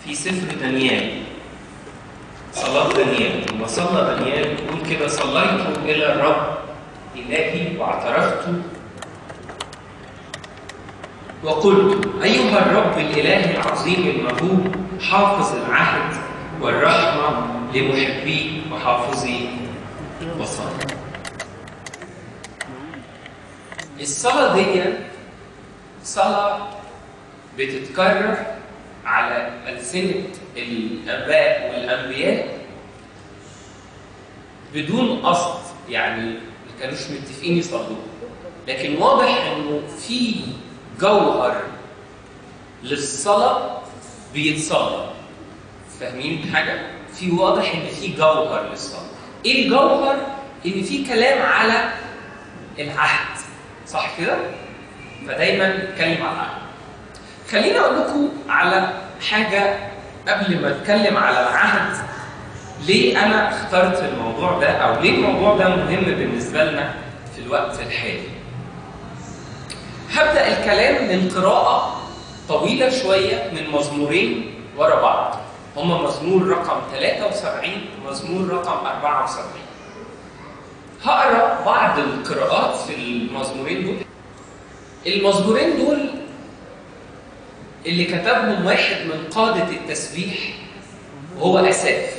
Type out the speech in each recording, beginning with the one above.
في سفر دانيال صلاة دانيال لما صلى دانيال يقول كده صليت إلى الرب إلهي واعترفت وقلت أيها الرب الإله العظيم المهوب حافظ العهد والرحمة لمحبي وحافظي وصايا الصلاة دي صلاة بتتكرر على ألسنة الآباء والأنبياء بدون قصد يعني ما كانوش متفقين يصلوا لكن واضح إنه في جوهر للصلاة بيتصلى فاهمين حاجة؟ في واضح إن في جوهر للصلاة إيه الجوهر؟ إن في كلام على العهد صح كده؟ فدايما نتكلم على العهد خليني اقول لكم على حاجه قبل ما اتكلم على العهد ليه انا اخترت الموضوع ده او ليه الموضوع ده مهم بالنسبه لنا في الوقت الحالي هبدا الكلام من قراءه طويله شويه من مزمورين ورا بعض هما مزمور رقم 73 ومزمور رقم 74 هقرا بعض القراءات في المزمورين دول المزمورين دول اللي كتبهم واحد من قادة التسبيح وهو أساف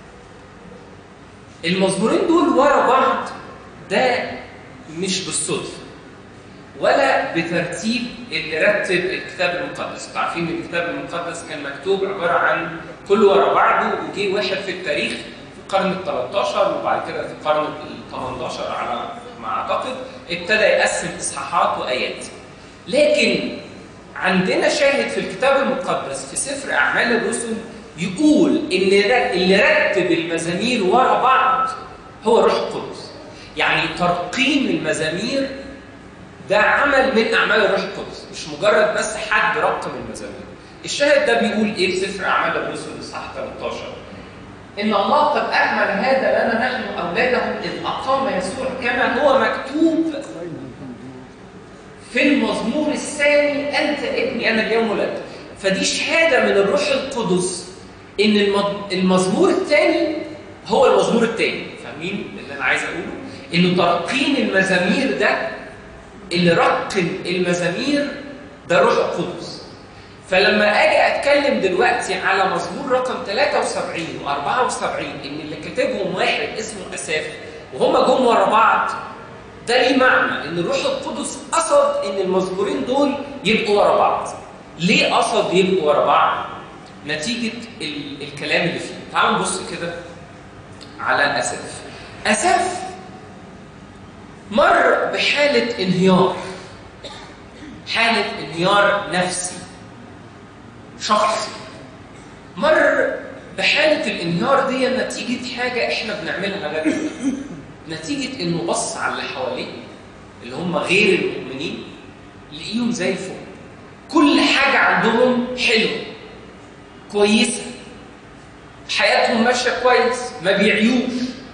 المزمورين دول ورا بعض ده مش بالصدفة ولا بترتيب اللي رتب الكتاب المقدس انتوا عارفين ان الكتاب المقدس كان مكتوب عبارة عن كله ورا بعضه وجي واحد في التاريخ في القرن ال 13 وبعد كده في القرن ال 18 على ما اعتقد ابتدى يقسم اصحاحات وايات لكن عندنا شاهد في الكتاب المقدس في سفر اعمال الرسل يقول ان اللي رتب المزامير ورا بعض هو الروح القدس يعني ترقيم المزامير ده عمل من اعمال الروح القدس مش مجرد بس حد رقم المزامير الشاهد ده بيقول ايه في سفر اعمال الرسل اصحاح 13 ان الله قد اكمل هذا لنا نحن اولاده اذ اقام يسوع كما هو مكتوب في المزمور الثاني انت ابني انا اليوم ولدت فدي شهاده من الروح القدس ان المزمور الثاني هو المزمور الثاني فاهمين اللي انا عايز اقوله انه ترقيم المزامير ده اللي رقم المزامير ده روح القدس فلما اجي اتكلم دلوقتي على مزمور رقم 73 و74 ان اللي كاتبهم واحد اسمه اساف وهم جم ورا بعض ده ليه معنى ان الروح القدس قصد ان المزمورين دول يبقوا ورا بعض ليه قصد يبقوا ورا بعض نتيجه ال الكلام اللي فيه تعالوا نبص كده على اساف اساف مر بحاله انهيار حاله انهيار نفسي شخصي مر بحاله الانهيار دي نتيجه حاجه احنا بنعملها لغايه نتيجة إنه بص على اللي حواليه اللي هم غير المؤمنين لقيهم زي الفل كل حاجة عندهم حلوة كويسة حياتهم ماشية كويس ما بيعيوش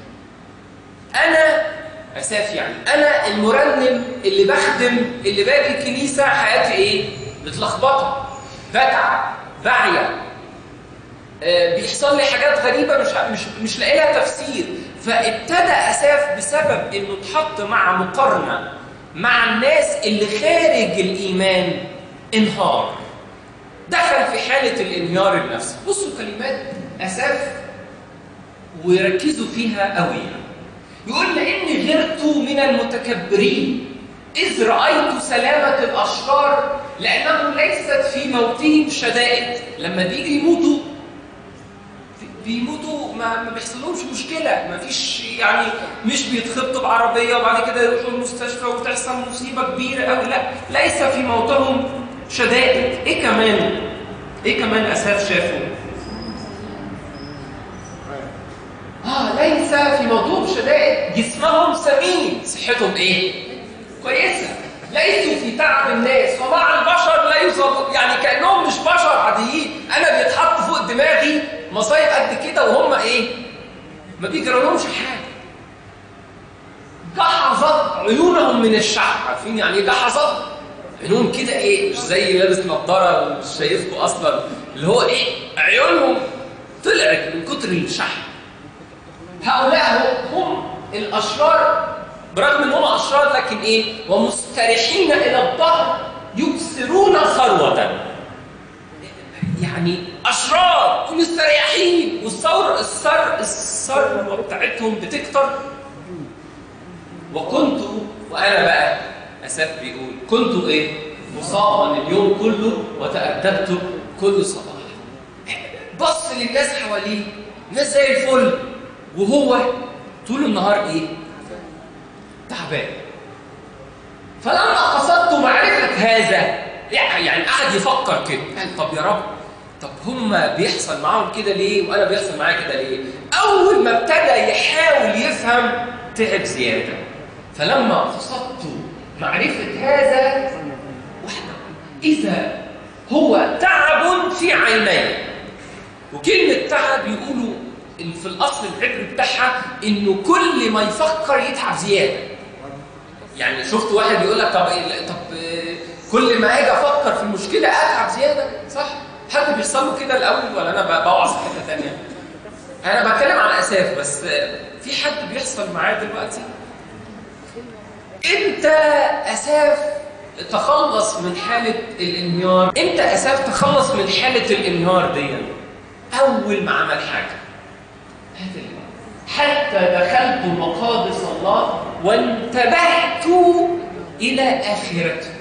أنا أساف يعني أنا المرنم اللي بخدم اللي باجي الكنيسة حياتي إيه؟ متلخبطة بتعب بعيا آه بيحصل لي حاجات غريبة مش مش مش لاقي لها تفسير فابتدى اساف بسبب انه اتحط مع مقارنه مع الناس اللي خارج الايمان انهار دخل في حاله الانهيار النفسي بصوا كلمات اساف ويركزوا فيها قوي يقول لاني غرت من المتكبرين اذ رايت سلامه الاشرار لانهم ليست في موتهم شدائد لما بيجي يموتوا بيموتوا ما, ما بيحصلهمش مشكله ما فيش يعني مش بيتخبطوا بعربيه وبعد كده يروحوا المستشفى وتحصل مصيبه كبيره قوي لا ليس في موتهم شدائد ايه كمان ايه كمان اساف شافوا اه ليس في موتهم شدائد جسمهم سمين صحتهم ايه كويسه ليسوا في تعب الناس ومع البشر لا يصاب يعني كانهم مش بشر عاديين انا بيتحط فوق دماغي مصايب قد كده وهم ايه ما بيجرالهمش حاجه جحظت عيونهم من الشعب عارفين يعني ايه جحظت عينهم كده ايه مش زي لابس نظاره ومش شايفكم اصلا اللي هو ايه عيونهم طلعت من كتر الشحن هؤلاء هم الاشرار برغم ان هم اشرار لكن ايه ومستريحين الى الظهر يكسرون ثروه يعني اشرار ومستريحين والثور الثر الثروه بتاعتهم بتكتر وكنت وانا بقى اساف بيقول كنت ايه مصابا اليوم كله وتأدبت كل صباح بص للناس حواليه ناس زي الفل وهو طول النهار ايه تعبان فلما قصدت معرفة هذا يعني قعد يفكر كده قال طب يا رب طب هم بيحصل معاهم كده ليه وانا بيحصل معايا كده ليه اول ما ابتدى يحاول يفهم تعب زياده فلما قصدت معرفه هذا واحده اذا هو تعب في عيني وكلمه تعب يقولوا في الاصل العبري بتاعها انه كل ما يفكر يتعب زياده يعني شفت واحد يقول لك طب طب كل ما اجي افكر في المشكله اتعب زياده صح حد بيحصل له كده الاول ولا انا بوعظ في حته ثانيه انا بتكلم عن اساف بس في حد بيحصل معاه دلوقتي انت اساف تخلص من حاله الانهيار انت اساف تخلص من حاله الانهيار دي اول ما عمل حاجه حتى دخلت مقادس الله وانتبهت الى اخرتهم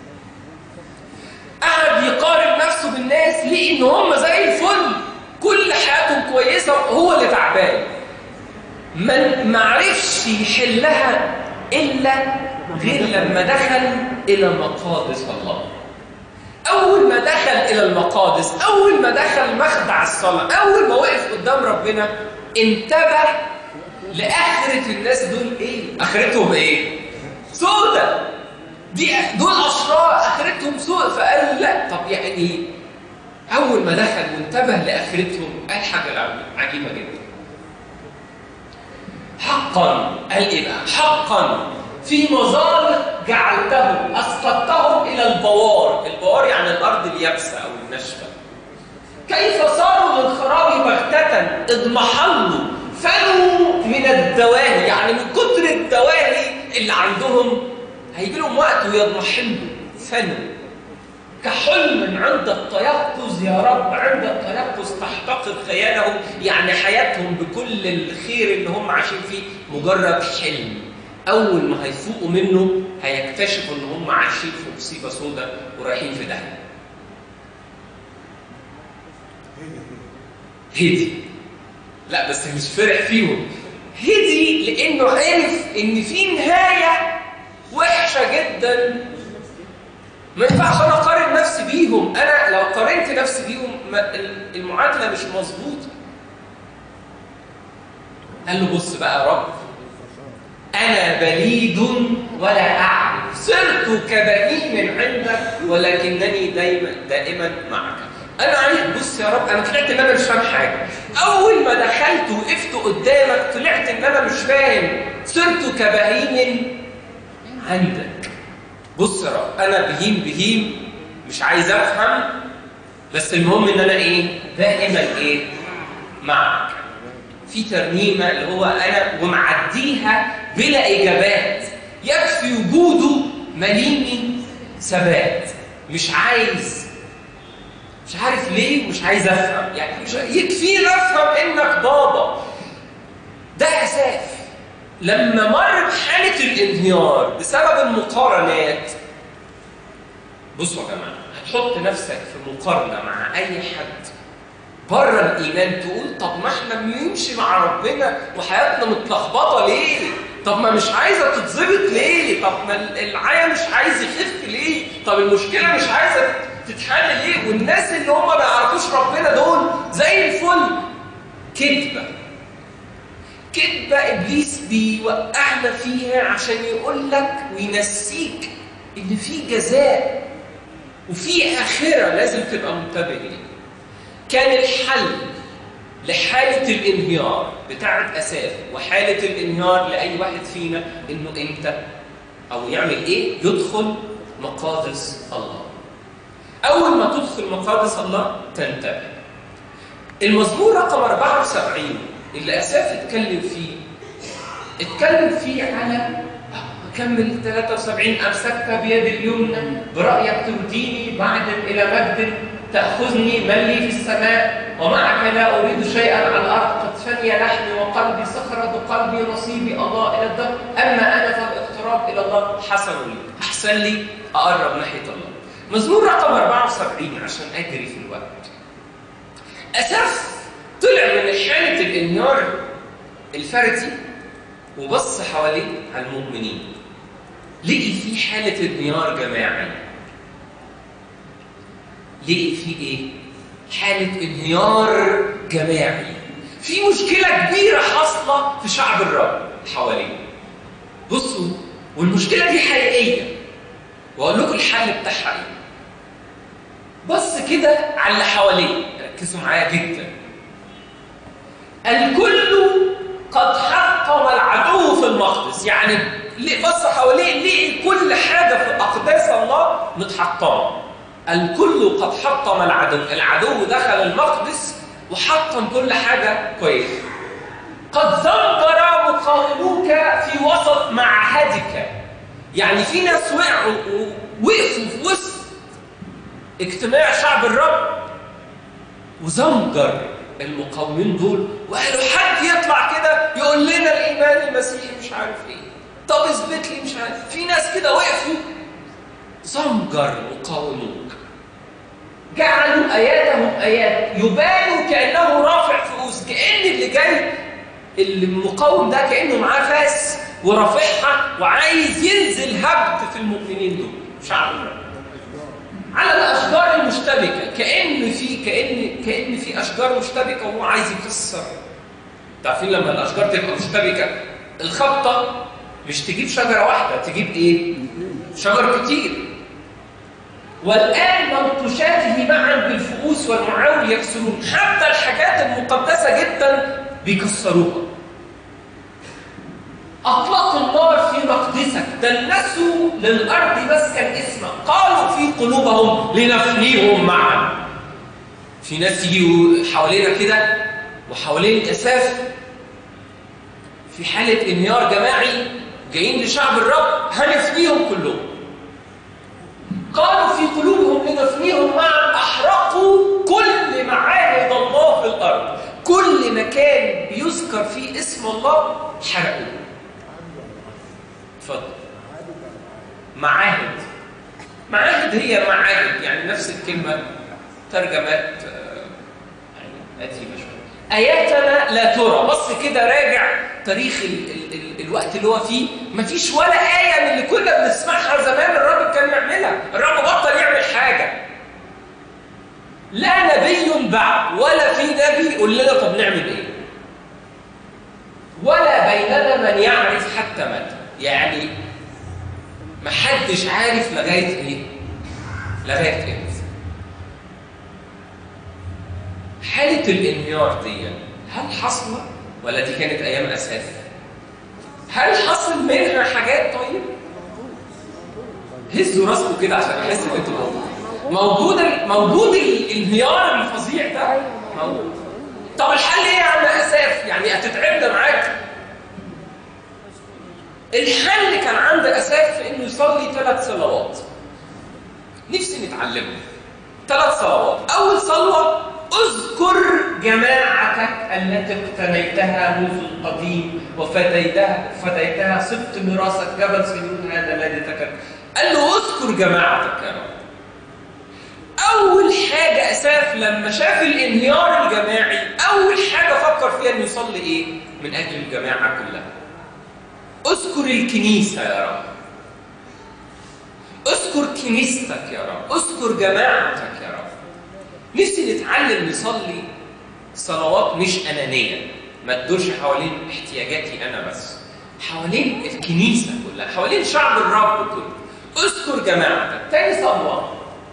قعد يقارن نفسه بالناس لقي ان هم زي الفل كل حياتهم كويسه وهو اللي تعبان ما معرفش يحلها الا غير لما دخل الى مقادس الله اول ما دخل الى المقادس اول ما دخل مخدع الصلاه اول ما وقف قدام ربنا انتبه لاخره الناس دول ايه اخرتهم ايه سودة دي دول اشرار اخرتهم سوء فقال لا طب يعني اول ما دخل وانتبه لاخرتهم قال حاجه عجيبه جدا حقا قال ايه بقى حقا في مزارق جعلتهم اسقطتهم الى البوار البوار يعني الارض اليابسه او الناشفه كيف صاروا للخراب بغتة اضمحلوا فنوا من الدواهي يعني من كتر الدواهي اللي عندهم هيجي لهم وقت ويضمحلوا فنوا كحلم عند التيقظ يا رب عند التيقظ تحتقر خيالهم يعني حياتهم بكل الخير اللي هم عايشين فيه مجرد حلم اول ما هيفوقوا منه هيكتشفوا ان هم عايشين في مصيبه سوداء ورايحين في داهيه هدي لا بس مش فرح فيهم هدي لانه عرف ان في نهايه وحشه جدا ما ينفعش انا اقارن نفسي بيهم انا لو قارنت نفسي بيهم المعادله مش مظبوطه قال له بص بقى يا رب انا بليد ولا اعرف صرت كبهيم عندك ولكنني دايما دائما معك انا عايز بص يا رب انا طلعت ان انا مش فاهم حاجه اول ما دخلت وقفت قدامك طلعت ان انا مش فاهم صرت كبهيم عندك بص يا رب انا بهيم بهيم مش عايز افهم بس المهم ان انا ايه دائما ايه معك في ترنيمه اللي هو انا ومعديها بلا اجابات يكفي وجوده مليني ثبات مش عايز مش عارف ليه ومش عايز افهم يعني مش يكفيني افهم انك بابا ده اساس لما مر بحاله الانهيار بسبب المقارنات بصوا يا جماعه هتحط نفسك في مقارنه مع اي حد بره الايمان تقول طب ما احنا بنمشي مع ربنا وحياتنا متلخبطه ليه؟ طب ما مش عايزه تتظبط ليه؟ طب ما العيا مش عايز يخف ليه؟ طب المشكله مش عايزه تتحل ليه؟ والناس اللي هم ما يعرفوش ربنا دول زي الفل كذبه كذبه ابليس بيوقعنا فيها عشان يقول لك وينسيك ان في جزاء وفي اخره لازم تبقى منتبه ليه كان الحل لحالة الانهيار بتاعة أساف وحالة الانهيار لأي واحد فينا إنه أنت أو يعمل إيه؟ يدخل مقادس الله. أول ما تدخل مقادس الله تنتبه المزمور رقم 74 اللي أساف اتكلم فيه اتكلم فيه على كمل 73 أمسكت بيد اليمنى برأيك تهديني بعد إلى مجد تأخذني من لي في السماء ومعك لا أريد شيئا على الأرض قد فني لحمي وقلبي صخرة قلبي نصيبي أضاء إلى الدار أما أنا فالاقتراب إلى الله حسن لي أحسن لي أقرب ناحية الله مزمور رقم 74 عشان أجري في الوقت أساف طلع من حالة الانهيار الفردي وبص حواليه على المؤمنين لقي في حالة انهيار جماعي لقي في ايه؟ حالة انهيار جماعي في مشكلة كبيرة حاصلة في شعب الرب حواليه بصوا والمشكلة دي حقيقية وأقول لكم الحل بتاعها ايه بص كده على اللي حواليه ركزوا معايا جدا الكل قد حطم العدو في المقدس يعني بص حواليه لقي كل حاجه في اقداس الله متحطمه الكل قد حطم العدو العدو دخل المقدس وحطم كل حاجه كويسه قد زنجر مقاوموك في وسط معهدك يعني في ناس وقعوا وقفوا في وسط اجتماع شعب الرب وزنجر المقاومين دول وقالوا حد يطلع كده يقول لنا الايمان المسيحي مش عارف ايه طب اثبت لي مش عارف في ناس كده وقفوا زنجر مقاوموك جعلوا اياتهم ايات يبان كانه رافع فؤوس كان اللي جاي المقاوم ده كانه معاه فاس ورافعها وعايز ينزل هبد في المؤمنين دول شعب الرب على الاشجار المشتبكه كان في كان كان في اشجار مشتبكه وهو عايز يكسر عارفين لما الاشجار تبقى مشتبكه الخبطه مش تجيب شجره واحده تجيب ايه شجر كتير والان منقوشاته معا بالفؤوس والمعاول يكسرون حتى الحاجات المقدسه جدا بيكسروها أطلقوا النار في مقدسك دنسوا للأرض مسكن اسمك قالوا في قلوبهم لنفنيهم معا في ناس يجوا حوالينا كده وحوالين الأساف في حالة انهيار جماعي جايين لشعب الرب هنفنيهم كلهم قالوا في قلوبهم لنفنيهم معا أحرقوا كل معاهد الله في الأرض كل مكان بيذكر فيه اسم الله حرقوه اتفضل معاهد معاهد هي معاهد يعني نفس الكلمة ترجمات يعني قديمة شوية آياتنا لا ترى بص كده راجع تاريخ ال ال ال الوقت اللي هو فيه مفيش ولا آية من اللي كنا بنسمعها زمان الرب كان يعملها الرب بطل يعمل حاجة لا نبي بعد ولا في نبي يقول لنا طب نعمل ايه ولا بيننا من يعرف حتى متى يعني محدش عارف لغايه ايه لغايه امتى حاله الانهيار دي هل حصلت ولا دي كانت ايام اساس هل حصل منها حاجات طيب هزوا راسكم كده عشان احس ان انتوا موجود موجود الانهيار الفظيع ده موجود طب الحل ايه يا عم اساف يعني هتتعبنا معاك الحل كان عند اساف في انه يصلي ثلاث صلوات نفسي نتعلمه ثلاث صلوات اول صلوه اذكر جماعتك التي اقتنيتها منذ القديم وفديتها فديتها سبت ميراثك جبل سنين هذا الذي تكلم قال له اذكر جماعتك يا رب اول حاجه اساف لما شاف الانهيار الجماعي اول حاجه فكر فيها انه يصلي ايه من اجل الجماعه كلها اذكر الكنيسة يا رب اذكر كنيستك يا رب اذكر جماعتك يا رب نفسي نتعلم نصلي صلوات مش أنانية ما تدورش حوالين احتياجاتي أنا بس حوالين الكنيسة كلها حوالين شعب الرب كله اذكر جماعتك تاني صلوة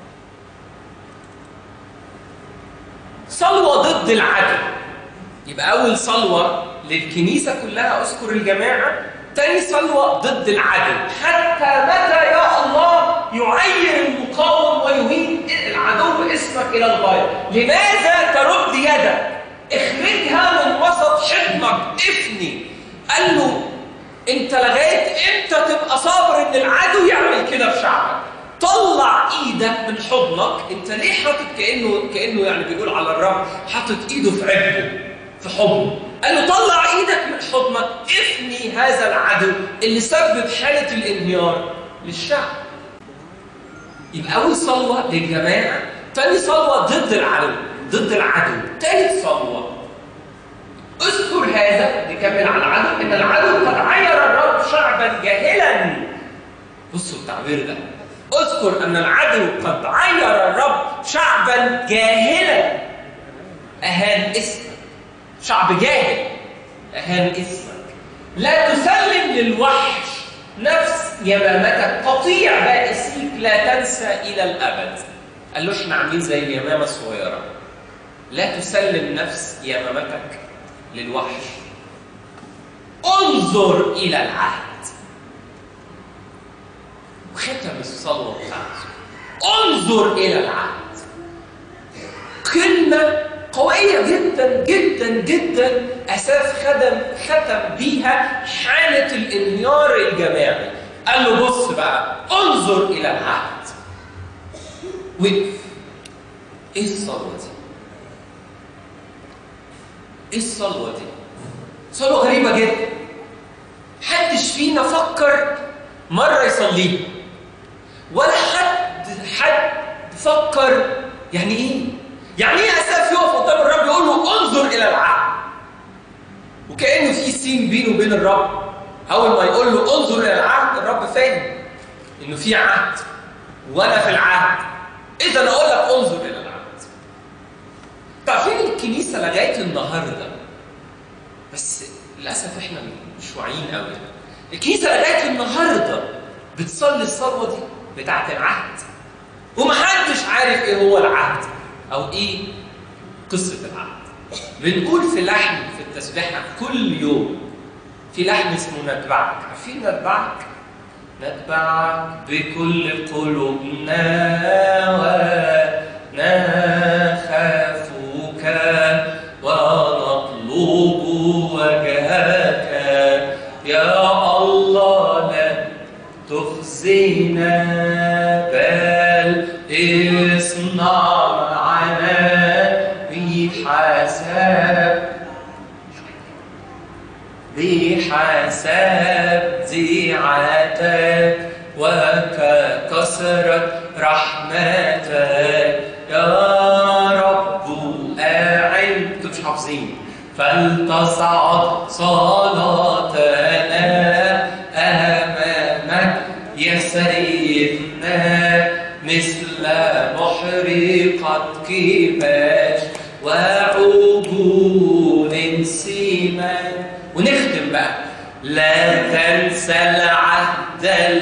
صلوة ضد العدل يبقى أول صلوة للكنيسة كلها اذكر الجماعة تاني صلوة ضد العدل حتى متى يا الله يعير المقاوم ويهين العدل العدو اسمك الى الغايه لماذا ترد يدك اخرجها من وسط حضنك افني قال له انت لغايه امتى تبقى صابر ان العدو يعمل كده في شعبك طلع ايدك من حضنك انت ليه حاطط كانه كانه يعني بيقول على الرب حاطط ايده في عبده في حضنه قال له طلع ايدك من حضنك افني هذا العدو اللي سبب حاله الانهيار للشعب يبقى اول صلوه للجماعه ثاني صلوه ضد العدو ضد العدو ثالث صلوه اذكر هذا نكمل على العدو ان العدو قد عير الرب شعبا جاهلا بصوا التعبير ده اذكر ان العدو قد عير الرب شعبا جاهلا اهان اسمك شعب جاهل اهان اسمك لا تسلم للوحش نفس يمامتك قطيع بائسيك لا تنسى الى الابد قال له احنا عاملين زي اليمامه الصغيره لا تسلم نفس يمامتك للوحش انظر الى العهد ختم الصلوه بتاعته انظر الى العهد كلمه قويه جدا جدا جدا اساس خدم ختم بيها حاله الانهيار الجماعي قال له بص بقى انظر الى العهد وقف ايه الصلوه دي ايه الصلوه دي صلوه غريبه جدا حدش فينا فكر مره يصليها ولا حد حد فكر يعني ايه يعني ايه اساف يقف قدام الرب يقول له انظر الى العهد وكانه في سين بينه وبين الرب اول ما يقول له انظر الى العهد الرب فاهم انه في عهد وانا في العهد اذا اقول لك انظر الى العهد تعرفين الكنيسه لغايه النهارده بس للاسف احنا مش واعيين قوي الكنيسه لغايه النهارده بتصلي الصلوه دي بتاعت العهد ومحدش عارف ايه هو العهد او ايه قصه العهد بنقول في لحن في التسبيحه كل يوم في لحن اسمه نتبعك عارفين نتبعك نتبعك بكل قلوبنا ونخافك ونطلب وجهك يا الله لا تخزنا بل اصنع معنا بحسب بحسب ذيعتك وككثرة رحمتك يا رب أعن انتوا مش حافظين فلتصعد صلاتنا أمامك يسرفنا مثل محرقة كباش وعجون سيمان ونختم بقى لا تنسى العهد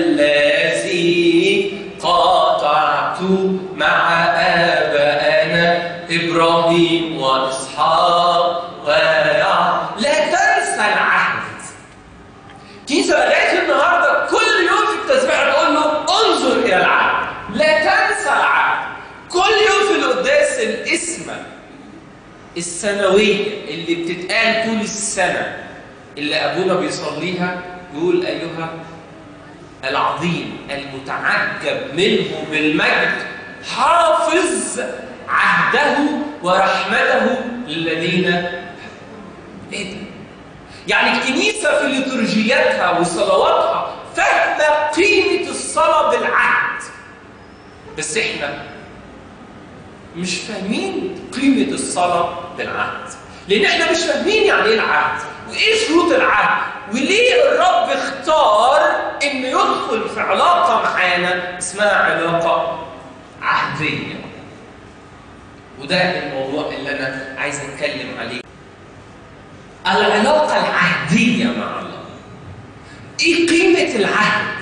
الذي قاطعت مع آبائنا إبراهيم وإسحاق ويعقوب لا تنسى العهد كنيسة لغاية النهاردة كل يوم في التسبيح بقول له انظر إلى العهد لا تنسى العهد كل يوم في القداس الاسمة السنوية اللي بتتقال طول السنة اللي أبونا بيصليها يقول أيها العظيم المتعجب منه بالمجد حافظ عهده ورحمته للذين ايه ده؟ يعني الكنيسة في ليتورجياتها وصلواتها فاهمة قيمة الصلاة بالعهد بس احنا مش فاهمين قيمة الصلاة بالعهد لأن احنا مش فاهمين يعني ايه العهد وايه شروط العهد وليه الرب اختار انه يدخل في علاقة معانا اسمها علاقة عهدية وده الموضوع اللي انا عايز اتكلم عليه العلاقة العهدية مع الله ايه قيمة العهد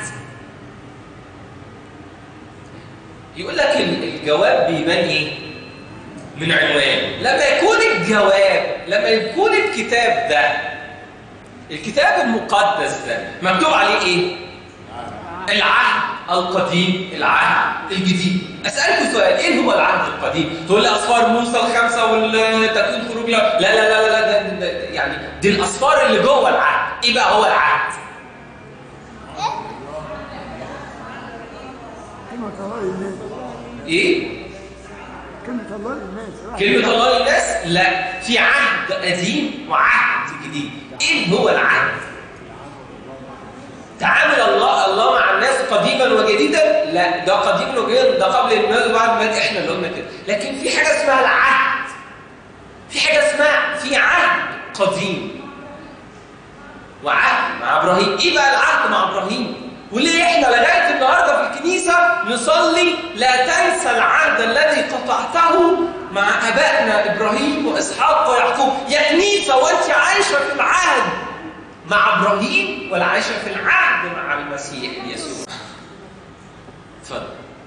يقول لك الجواب بيبان ايه من عنوان لما يكون الجواب لما يكون الكتاب ده الكتاب المقدس ده مكتوب عليه ايه العهد القديم العهد الجديد اسالكم سؤال ايه هو العهد القديم تقول لي اصفار موسى الخمسه والتكوين خروج لا لا لا لا, لا ده, ده, ده يعني دي الاصفار اللي جوه العهد ايه بقى هو العهد كلمة الله للناس ايه كلمة الله للناس كلمة الله للناس لا في عهد قديم وعهد جديد ايه هو العهد تعامل الله الله مع الناس قديما وجديدا لا ده قديما وجديدا ده قبل الميلاد وبعد الميلاد احنا اللي قلنا كده لكن في حاجه اسمها العهد في حاجه اسمها في عهد قديم وعهد مع ابراهيم ايه بقى العهد مع ابراهيم وليه احنا لغايه النهارده في الكنيسه نصلي لا تنسى العهد الذي قطعته مع ابائنا ابراهيم واسحاق ويعقوب يا كنيسه وانت عايشه في العهد مع ابراهيم ولا عايشه في العهد مع المسيح يسوع اتفضل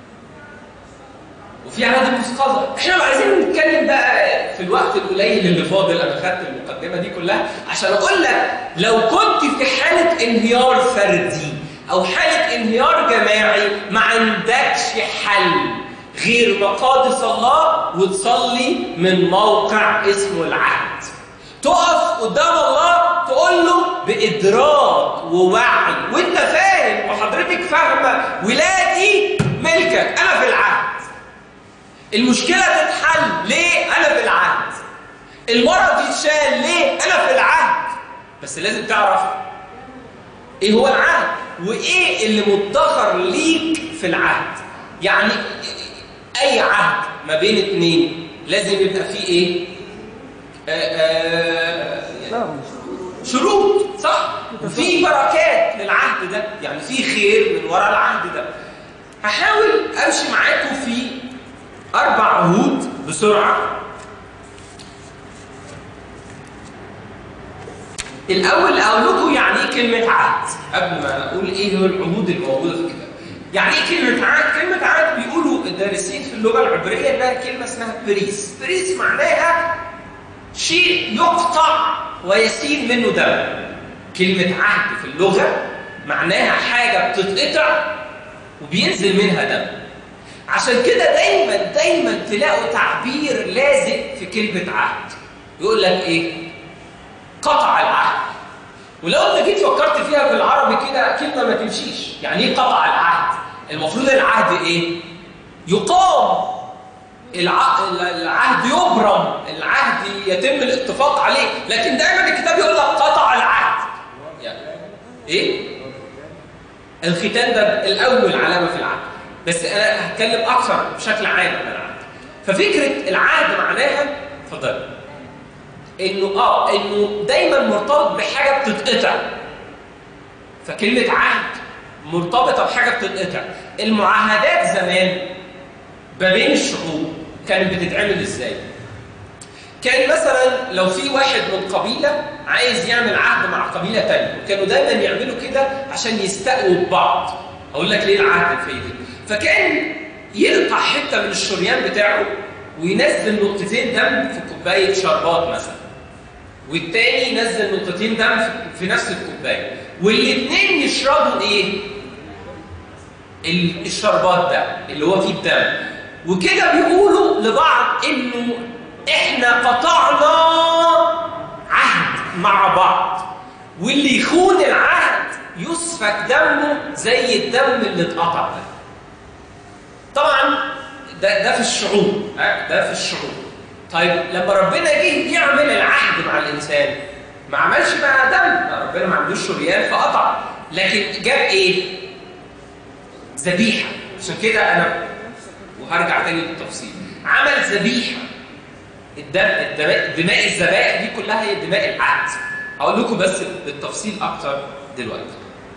وفي عهد المستقبل احنا عايزين نتكلم بقى في الوقت القليل اللي فاضل انا خدت المقدمه دي كلها عشان اقول لك لو كنت في حاله انهيار فردي او حاله انهيار جماعي ما عندكش حل غير مقادس الله وتصلي من موقع اسمه العهد تقف قدام الله تقول له بإدراك ووعي وانت فاهم وحضرتك فاهمة ولادي ملكك أنا في العهد المشكلة تتحل ليه؟ أنا في العهد المرض يتشال ليه؟ أنا في العهد بس لازم تعرف إيه هو العهد وإيه اللي مدخر ليك في العهد يعني أي عهد ما بين اتنين لازم يبقى فيه إيه؟ آآ آآ فاهم شروط صح وفي بركات للعهد ده يعني في خير من وراء العهد ده هحاول امشي معاكم في اربع عهود بسرعه الاول اقول لكم يعني ايه كلمه عهد قبل ما اقول ايه هو العهود الموجوده في الكتاب يعني ايه كلمه عهد كلمه عهد بيقولوا الدارسين في اللغه العبريه انها كلمه اسمها بريس بريس معناها شيء يقطع ويسيل منه دم كلمة عهد في اللغة معناها حاجة بتتقطع وبينزل منها دم عشان كده دايما دايما تلاقوا تعبير لازق في كلمة عهد يقول لك ايه قطع العهد ولو انت جيت فكرت فيها بالعربي كده كلمة ما تمشيش يعني ايه قطع العهد المفروض العهد ايه يقام الع- العهد يبرم العهد يتم الاتفاق عليه لكن دايما الكتاب يقول لك قطع العهد يعني ايه الختان ده الاول علامه في العهد بس انا هتكلم اكثر بشكل عام عن العهد ففكره العهد معناها اتفضل انه اه انه دايما مرتبط بحاجه بتتقطع فكلمه عهد مرتبطه بحاجه بتتقطع المعاهدات زمان ما بين الشعوب كانت بتتعمل ازاي؟ كان مثلا لو في واحد من قبيله عايز يعمل عهد مع قبيله ثانيه وكانوا دايما يعملوا كده عشان يستقوا ببعض هقول لك ليه العهد الفايدة فكان يقطع حته من الشريان بتاعه وينزل نقطتين دم في كوبايه شربات مثلا والتاني ينزل نقطتين دم في- في نفس الكوبايه والاثنين يشربوا ايه؟ ال- الشربات ده اللي هو فيه الدم وكده بيقولوا لبعض انه احنا قطعنا عهد مع بعض واللي يخون العهد يسفك دمه زي الدم اللي اتقطع ده طبعا ده ده في الشعوب ها؟ ده في الشعوب طيب لما ربنا جه يعمل العهد مع الانسان ما عملش بقى دم ما ربنا ما عندوش شريان فقطع لكن جاب ايه ذبيحه عشان كده انا وهرجع تاني للتفصيل عمل ذبيحه الدم الدماء دماء الذبائح دي كلها هي دماء العهد هقول لكم بس بالتفصيل اكتر دلوقتي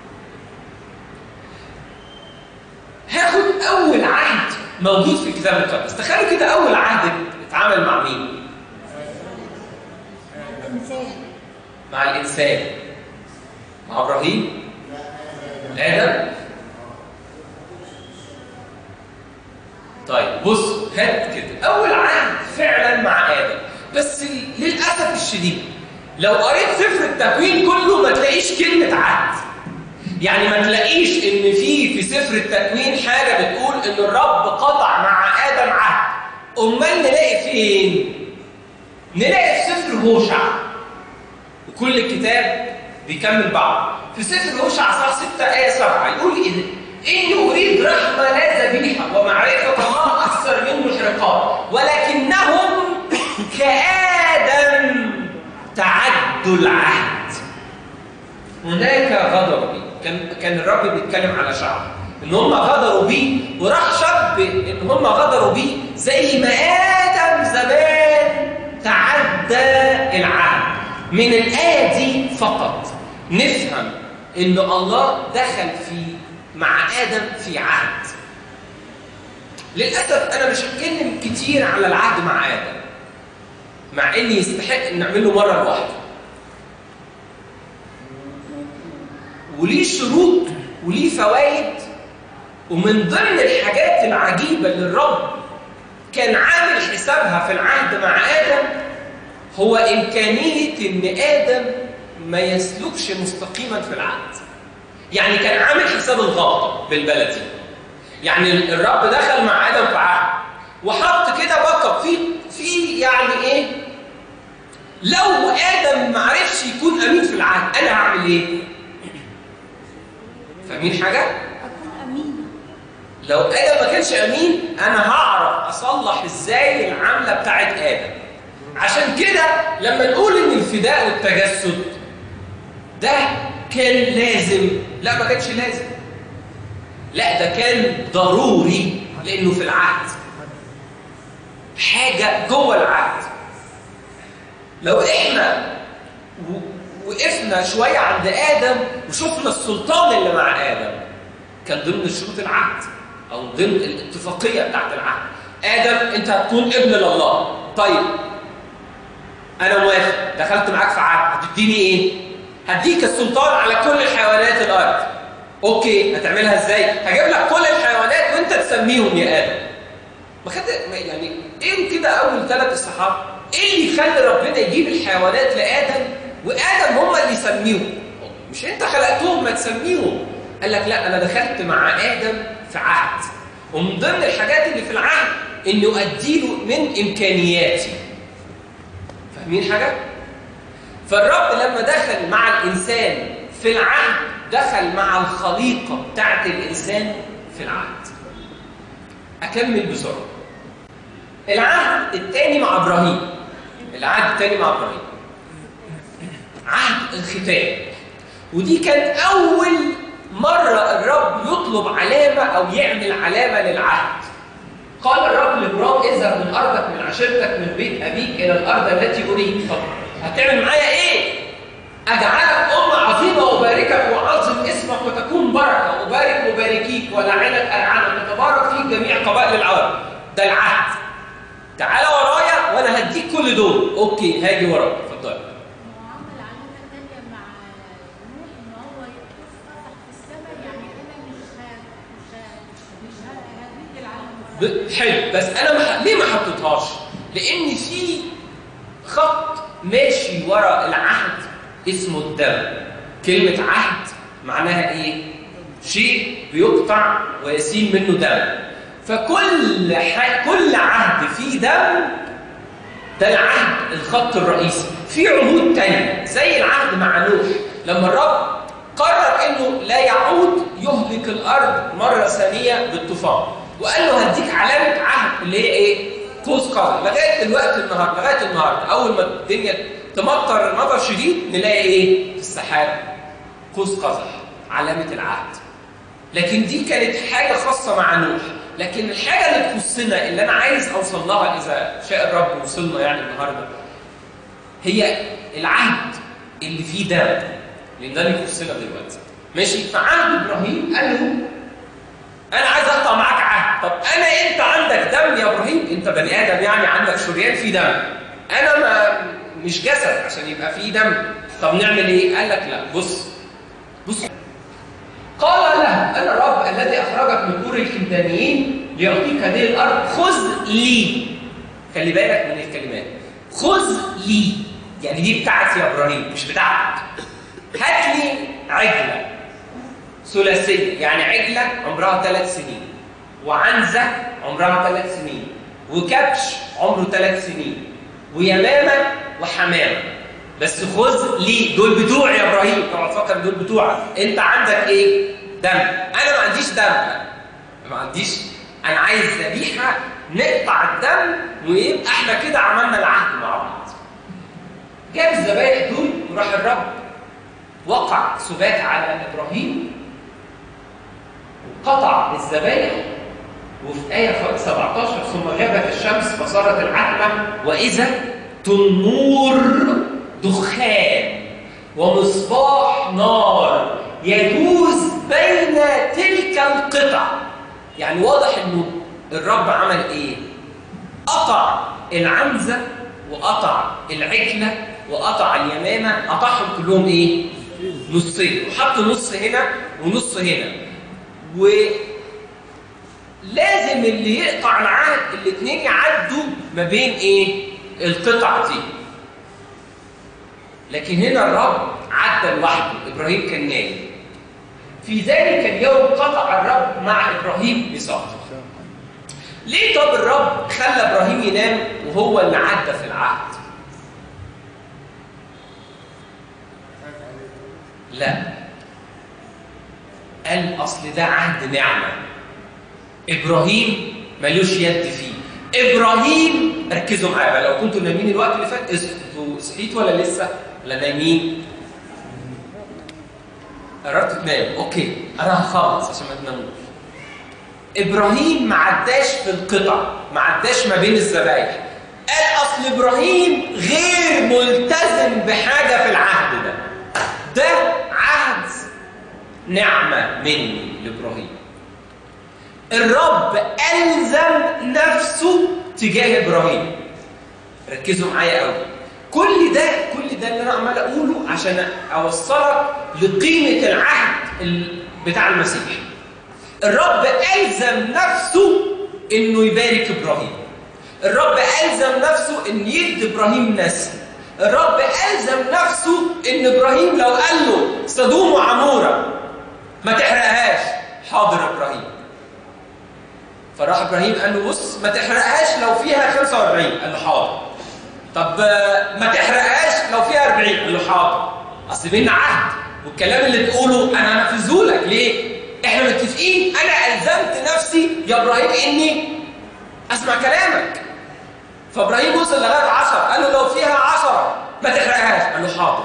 هاخد اول عهد موجود في الكتاب المقدس تخيلوا كده اول عهد اتعامل مع مين إنسان مع الانسان مع ابراهيم ادم طيب بص هات كده اول عهد فعلا مع ادم بس للاسف الشديد لو قريت سفر التكوين كله ما تلاقيش كلمه عهد يعني ما تلاقيش ان في في سفر التكوين حاجه بتقول ان الرب قطع مع ادم عهد امال نلاقي فين نلاقي في سفر هوشع وكل الكتاب بيكمل بعض في سفر هوشع صح 6 ايه 7 يقول ايه اني اريد رحمه لا ذبيحه ومعرفه الله اكثر من محرقات ولكنهم كادم تعدوا العهد هناك غدروا بيه كان كان الرب بيتكلم على شعب ان هم غدروا بيه وراح شب ان هم غدروا بيه زي ما ادم زمان تعدى العهد من الايه دي فقط نفهم ان الله دخل في مع ادم في عهد للاسف انا مش هتكلم كتير على العهد مع ادم مع ان يستحق ان نعمله مره لوحده وليه شروط وليه فوائد ومن ضمن الحاجات العجيبة اللي الرب كان عامل حسابها في العهد مع آدم هو إمكانية إن آدم ما يسلكش مستقيما في العهد يعني كان عامل حساب الغلطة بالبلدي يعني الرب دخل مع آدم في عهد وحط كده بقى في في يعني إيه لو آدم ما عرفش يكون أمين في العهد أنا هعمل إيه؟ فاهمين حاجة؟ أكون أمينة لو ادم ما كانش امين انا هعرف اصلح ازاي العمله بتاعت ادم عشان كده لما نقول ان الفداء والتجسد ده كان لازم لا ما كانش لازم لا ده كان ضروري لانه في العهد حاجه جوه العهد لو احنا و- وقفنا شويه عند ادم وشفنا السلطان اللي مع ادم كان ضمن شروط العهد او ضمن الاتفاقيه بتاعت العهد ادم انت هتكون ابن لله طيب انا موافق دخلت معاك في عهد هتديني ايه هديك السلطان على كل الحيوانات الارض اوكي هتعملها ازاي هجيب لك كل الحيوانات وانت تسميهم يا ادم ما خد ما- يعني ايه كده اول ثلاث الصحابه ايه اللي يخلي ربنا يجيب الحيوانات لادم وادم هم اللي يسميهم مش انت خلقتهم ما تسميهم قال لك لا انا دخلت مع ادم في عهد ومن ضمن الحاجات اللي في العهد انه اديله من امكانياتي فاهمين حاجه فالرب لما دخل مع الانسان في العهد دخل مع الخليقه بتاعت الانسان في العهد اكمل بسرعه العهد الثاني مع ابراهيم العهد الثاني مع ابراهيم عهد الختان ودي كانت اول مره الرب يطلب علامه او يعمل علامه للعهد قال الرب لابراهيم اذهب من ارضك من عشيرتك من بيت ابيك الى الارض التي اريد طب هتعمل معايا ايه اجعلك امه عظيمه واباركك واعظم اسمك وتكون بركه وابارك مباركيك ولعنك العنك وتبارك فيك جميع قبائل الارض ده العهد تعالى ورايا وانا هديك كل دول اوكي هاجي وراك اتفضل وعمل علامة تانية مع نوح إن هو يتفتح في السماء يعني أنا مش ه- مش ه- مش ه- هديك العلامة ب- حلو بس انا ما ليه ما حطيتهاش لان في خط ماشي ورا العهد اسمه الدم كلمه عهد معناها ايه شيء بيقطع ويسيل منه دم فكل ح... كل عهد فيه دم ده العهد الخط الرئيسي في عهود تانية زي العهد مع نوح لما الرب قرر انه لا يعود يهلك الارض مره ثانيه بالطوفان وقال له هديك علامه عهد اللي هي ايه قوس قزح لغايه الوقت النهارده لغايه النهارده اول ما الدنيا تمطر مطر شديد نلاقي ايه في السحاب قوس قزح علامه العهد لكن دي كانت حاجه خاصه مع نوح لكن الحاجه اللي تخصنا اللي انا عايز اوصل لها اذا شاء الرب وصلنا يعني النهارده هي العهد اللي فيه دم لان ده اللي يخصنا دلوقتي ماشي فعهد ابراهيم قال له انا عايز اقطع معاك عهد طب انا انت عندك دم يا ابراهيم انت بني ادم يعني عندك شريان فيه دم انا ما مش جسد عشان يبقى فيه دم طب نعمل ايه قال لك لا بص بص قال له انا الرب الذي اخرجك من دور الكلدانيين ليعطيك هذه الارض خذ لي خلي بالك من الكلمات خذ لي يعني دي بتاعتي يا ابراهيم مش بتاعتك هات لي عجله ثلاثيه يعني عجله عمرها ثلاث سنين وعنزه عمرها ثلاث سنين وكبش عمره ثلاث سنين ويمامه وحمامه بس خذ لي دول بتوعي يا ابراهيم طبعا تفكر دول بتوعك انت عندك ايه دم انا ما عنديش دم ما عنديش انا عايز ذبيحه نقطع الدم ويبقى احنا كده عملنا العهد مع بعض جاب الذبايح دول وراح الرب وقع سبات على ابراهيم وقطع الذبايح وفي آية 17 ثم غابت الشمس فصارت العتمة وإذا تنور دخان ومصباح نار يجوز بين تلك القطع يعني واضح انه الرب عمل ايه قطع العنزة وقطع العجلة وقطع اليمامة قطعهم كلهم ايه نصين وحط نص هنا ونص هنا ولازم اللي يقطع العهد الاثنين يعدوا ما بين ايه القطع دي لكن هنا الرب عدى لوحده ابراهيم كان نايم في ذلك اليوم قطع الرب مع ابراهيم ميثاقه ليه طب الرب خلى ابراهيم ينام وهو اللي عدى في العهد لا قال اصل ده عهد نعمه ابراهيم ملوش يد فيه ابراهيم ركزوا معايا بقى لو كنتوا نايمين الوقت اللي فات انتوا صحيتوا ولا لسه ولا نايمين قررتوا تناموا اوكي انا هخلص عشان ما تناموش ابراهيم ما عداش في القطع ما عداش ما بين الذبايح قال اصل ابراهيم غير ملتزم بحاجه في العهد ده ده عهد نعمه مني لابراهيم الرب الزم نفسه تجاه ابراهيم ركزوا معايا قوي كل ده كل ده اللي انا عمال اقوله عشان اوصلك لقيمه العهد ال- بتاع المسيح الرب الزم نفسه انه يبارك ابراهيم الرب الزم نفسه ان يدي ابراهيم نسل الرب الزم نفسه ان ابراهيم لو قال له سدوم وعموره ما تحرقهاش حاضر ابراهيم فراح ابراهيم قال له بص ما تحرقهاش لو فيها 45 قال له حاضر طب آه، ما تحرقهاش لو فيها 40 قال له حاضر اصل بينا عهد والكلام اللي تقوله انا هنفذه لك ليه؟ احنا متفقين انا الزمت نفسي يا ابراهيم اني اسمع كلامك فابراهيم وصل لغايه 10 قال له لو فيها 10 ما تحرقهاش قال له حاضر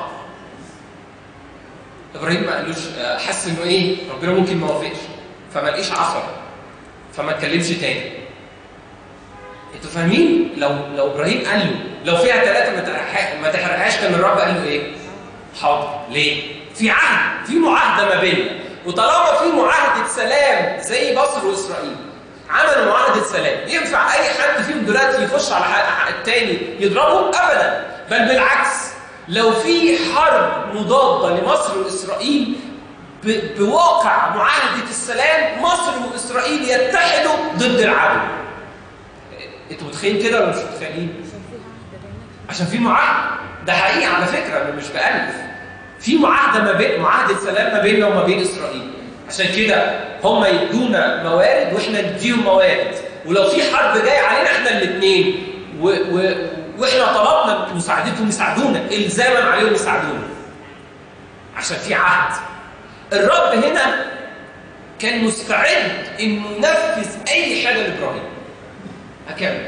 ابراهيم ما قالوش آه، حس انه ايه ربنا ممكن ما يوافقش فما لقيش 10 فما اتكلمش تاني انتوا فاهمين لو لو ابراهيم قال له لو فيها ثلاثه ما تحرقها- ما تحرقهاش كان الرب قال له ايه حاضر ليه في عهد في معاهده ما بيننا وطالما في معاهده سلام زي مصر واسرائيل عملوا معاهده سلام ينفع اي حد فيهم دلوقتي يخش على ح- التاني يضربه ابدا بل بالعكس لو في حرب مضاده لمصر واسرائيل ب- بواقع معاهده السلام مصر واسرائيل يتحدوا ضد العدو انتوا متخيلين كده ولا مش متخيلين؟ عشان في معاهده ده حقيقي على فكره انا مش بألف في معاهده ما بين معاهده سلام ما بيننا وما بين اسرائيل عشان كده هم يدونا موارد واحنا نديهم موارد ولو في حرب جايه علينا احنا الاثنين و... و... واحنا طلبنا مساعدتهم يساعدونا الزاما عليهم يساعدونا عشان في عهد الرب هنا كان مستعد انه ينفذ اي حاجه لابراهيم اكمل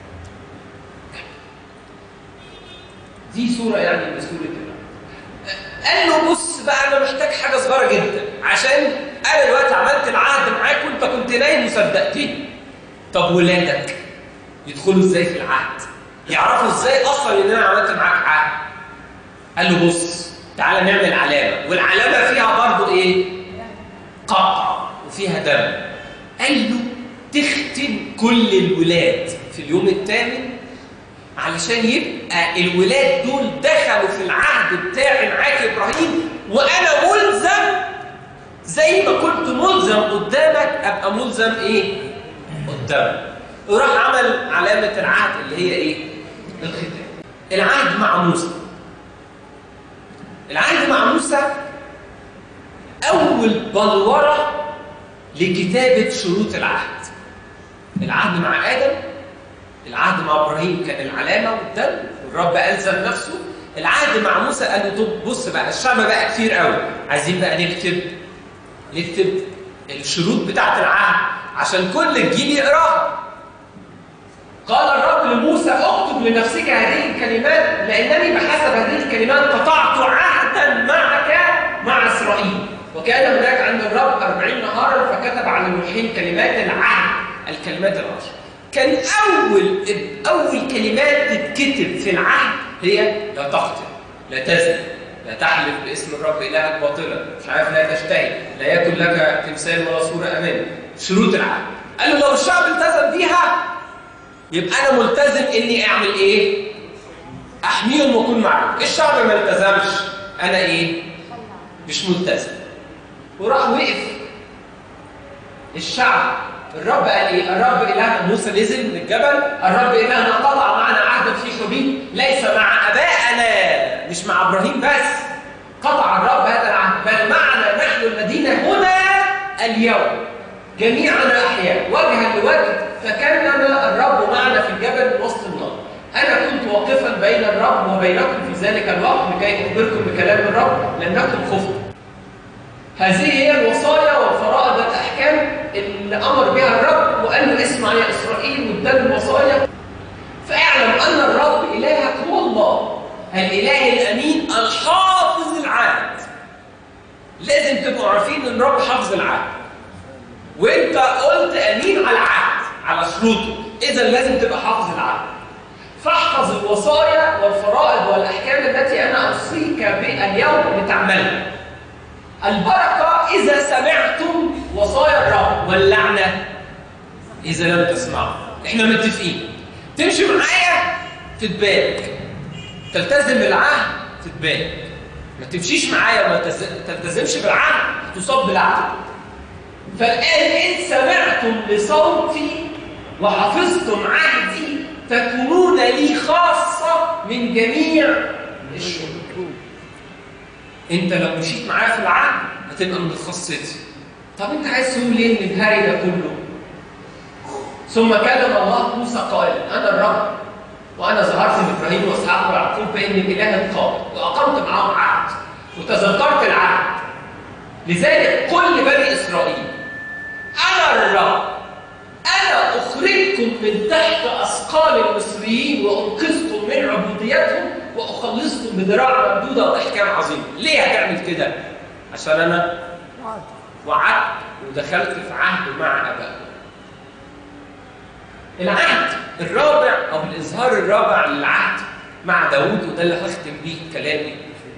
دي صوره يعني من صوره كده قال له بص بقى انا محتاج حاجه صغيره جدا عشان انا دلوقتي عملت العهد معاك وانت كنت نايم وصدقتني طب ولادك يدخلوا ازاي في العهد يعرفوا ازاي اصلا ان انا عملت معاك عهد قال له بص تعالى نعمل علامه والعلامه فيها برضو ايه قطع وفيها دم قال له تختم كل الولاد في اليوم الثامن علشان يبقى الولاد دول دخلوا في العهد بتاعي معاك يا ابراهيم وانا ملزم زي ما كنت ملزم قدامك ابقى ملزم ايه؟ قدامك. وراح عمل علامه العهد اللي هي ايه؟ الختام. العهد مع موسى. العهد مع موسى اول بلوره لكتابه شروط العهد العهد مع ادم العهد مع ابراهيم كان العلامه والدم والرب الزم نفسه العهد مع موسى قال له طب بص بقى الشعب بقى كتير قوي عايزين بقى نكتب نكتب الشروط بتاعه العهد عشان كل الجيل يقراها قال الرب لموسى اكتب لنفسك هذه الكلمات لانني بحسب هذه الكلمات قطعت عهدا معك مع اسرائيل وكان هناك عند الرب أربعين نهارا فكتب على اللوحين كلمات العهد الكلمات العشر كان اول اول كلمات تتكتب في العهد هي لا تقتل لا تزني لا تحلف باسم الرب الهك باطلا مش عارف لا تشتهي لا يكن لك تمثال ولا صوره امامي شروط العهد قال له لو الشعب التزم بيها يبقى انا ملتزم اني اعمل ايه احميهم واكون معاهم الشعب ما التزمش انا ايه مش ملتزم وراح وقف الشعب الرب قال ايه الرب الهنا موسى نزل من الجبل الرب الهنا قطع معنا عهدا في حبيب ليس مع ابائنا مش مع ابراهيم بس قطع الرب هذا العهد بل معنا نحن الذين هنا اليوم جميعنا احياء وجها لوجه فكلم الرب معنا في الجبل من وسط النار انا كنت واقفا بين الرب وبينكم في ذلك الوقت لكي اخبركم بكلام الرب لانكم خفتم هذه هي الوصايا والفرائض والاحكام اللي امر بها الرب وقال له اسمع يا اسرائيل واداله الوصايا فاعلم ان الرب الهك هو الله الاله الامين الحافظ العهد لازم تبقوا عارفين ان الرب حافظ العهد وانت قلت امين على العهد على شروطه اذا لازم تبقى حافظ العهد فاحفظ الوصايا والفرائض والاحكام التي انا اوصيك بها اليوم لتعملها البركه اذا سمعتم وصايا الرب واللعنه اذا لم تسمعوا احنا متفقين تمشي معايا تتبارك تلتزم بالعهد تتبارك ما تمشيش معايا وما تلتزمش بالعهد تصاب بالعهد فالآن إن سمعتم لصوتي وحفظتم عهدي تكونون لي خاصة من جميع الشعوب أنت لو مشيت معايا في العهد هتبقى من خاصتي طب أنت عايز تقول ليه من الهري ده كله؟ ثم كلم الله موسى قائلا أنا الرب وأنا ظهرت لإبراهيم وإسحاق ويعقوب بإني الإله القائم وأقمت معهم عهد وتذكرت العهد لذلك كل بني إسرائيل أنا الرب أنا أخرجكم من تحت أثقال المصريين وأنقذكم من عبوديتهم وأخلصكم بذراع ممدودة وأحكام عظيمة. ليه هتعمل كده؟ عشان أنا وعدت ودخلت في عهد مع أبائكم. العهد الرابع أو الإظهار الرابع للعهد مع داوود وده اللي هختم بيه كلامي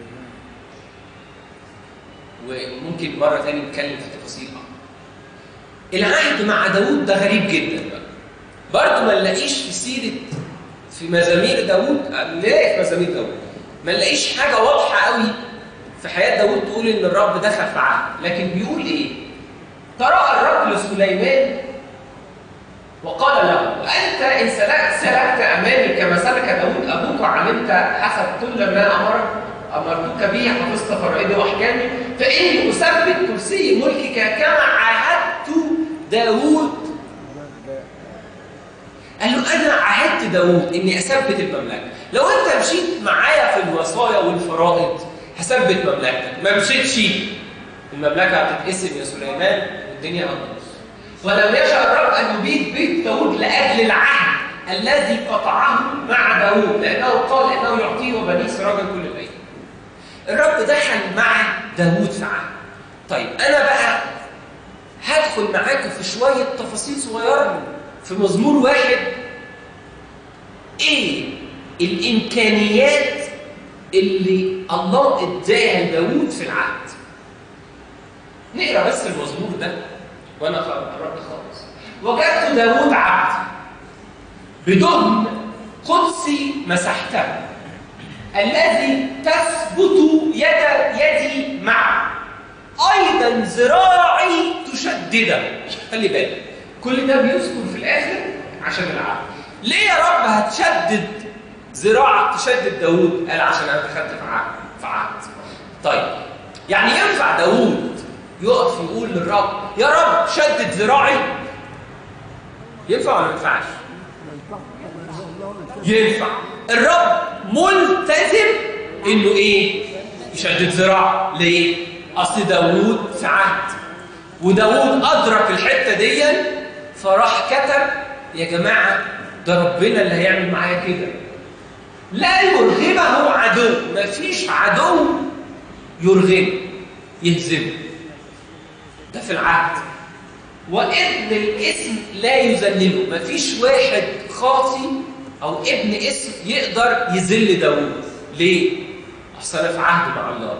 وممكن مرة تاني نتكلم في تفاصيل أكتر. العهد مع داوود ده غريب جدا بقى برضه ما نلاقيش في سيرة في مزامير داوود نلاقي في مزامير داوود ما نلاقيش حاجة واضحة قوي في حياة داوود تقول إن الرب دخل في عهد لكن بيقول إيه؟ تراءى الرب لسليمان وقال له وأنت إن سلكت سلكت أمامي كما سلك داوود أبوك وعلمت حسب كل ما أمرك أمرتك به حفظت فرائضي وأحكامي فإني أثبت كرسي ملكك كما عاهدت داوود قال له أنا عاهدت داوود إني أثبت المملكة لو أنت مشيت معايا في الوصايا والفرائض هثبت مملكتك ما مشيتش المملكة هتتقسم يا سليمان والدنيا هتبوظ ولم يشاء الرب أن يبيد بيت داوود لأجل العهد الذي قطعه مع داوود لأنه قال إنه يعطيه وبنيه سراجا كل الليل الرب دخل مع داوود في عهد طيب انا بقى هدخل معاكم في شويه تفاصيل صغيره في مزمور واحد ايه الامكانيات اللي الله اداها لداوود في العهد نقرا بس المزمور ده وانا قربت خالص وجدت داوود عبد بدهن قدسي مسحته الذي تثبت يد يدي معه ايضا ذراعي تشدده خلي بالك كل ده بيذكر في الاخر عشان العهد ليه يا رب هتشدد ذراعك تشدد داوود قال عشان انا دخلت في عهد في عهد طيب يعني ينفع داوود يقف يقول للرب يا رب شدد ذراعي ينفع ولا ما ينفعش؟ ينفع الرب ملتزم انه ايه؟ يشدد ذراعه ليه؟ اصل داوود في عهد وداوود ادرك الحته دي فراح كتب يا جماعه ده ربنا اللي هيعمل معايا كده لا يرغمه عدو مفيش عدو يرغمه يهزمه ده في العهد وابن الاسم لا يذلله مفيش واحد خاطي او ابن اسم يقدر يذل داوود ليه اصل انا في عهد مع الله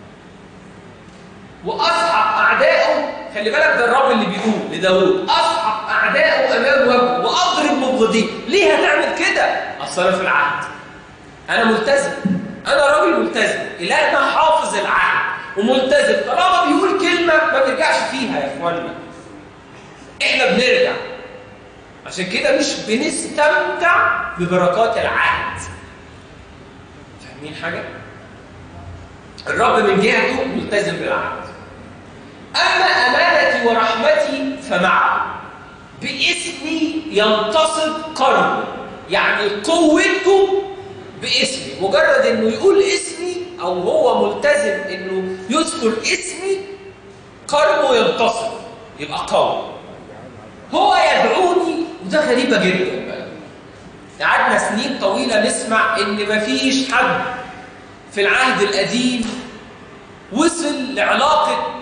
واصحب اعدائه خلي بالك ده الرب اللي بيقول لداوود اصحب اعدائه امام وجهه واضرب مبغضيه ليه هتعمل كده اصل انا في العهد انا ملتزم انا راجل ملتزم الهنا حافظ العهد وملتزم طالما بيقول كلمه ما بيرجعش فيها يا اخوانا احنا بنرجع عشان كده مش بنستمتع ببركات العهد فاهمين حاجه الرب من جهته ملتزم بالعهد اما امانتي ورحمتي فمعه باسمي ينتصب قرنه يعني قوته باسمي مجرد انه يقول اسمي او هو ملتزم انه يذكر اسمي قرنه ينتصب يبقى قوي هو يدعوني وده غريبه جدا بقى قعدنا سنين طويله نسمع ان مفيش حد في العهد القديم وصل لعلاقه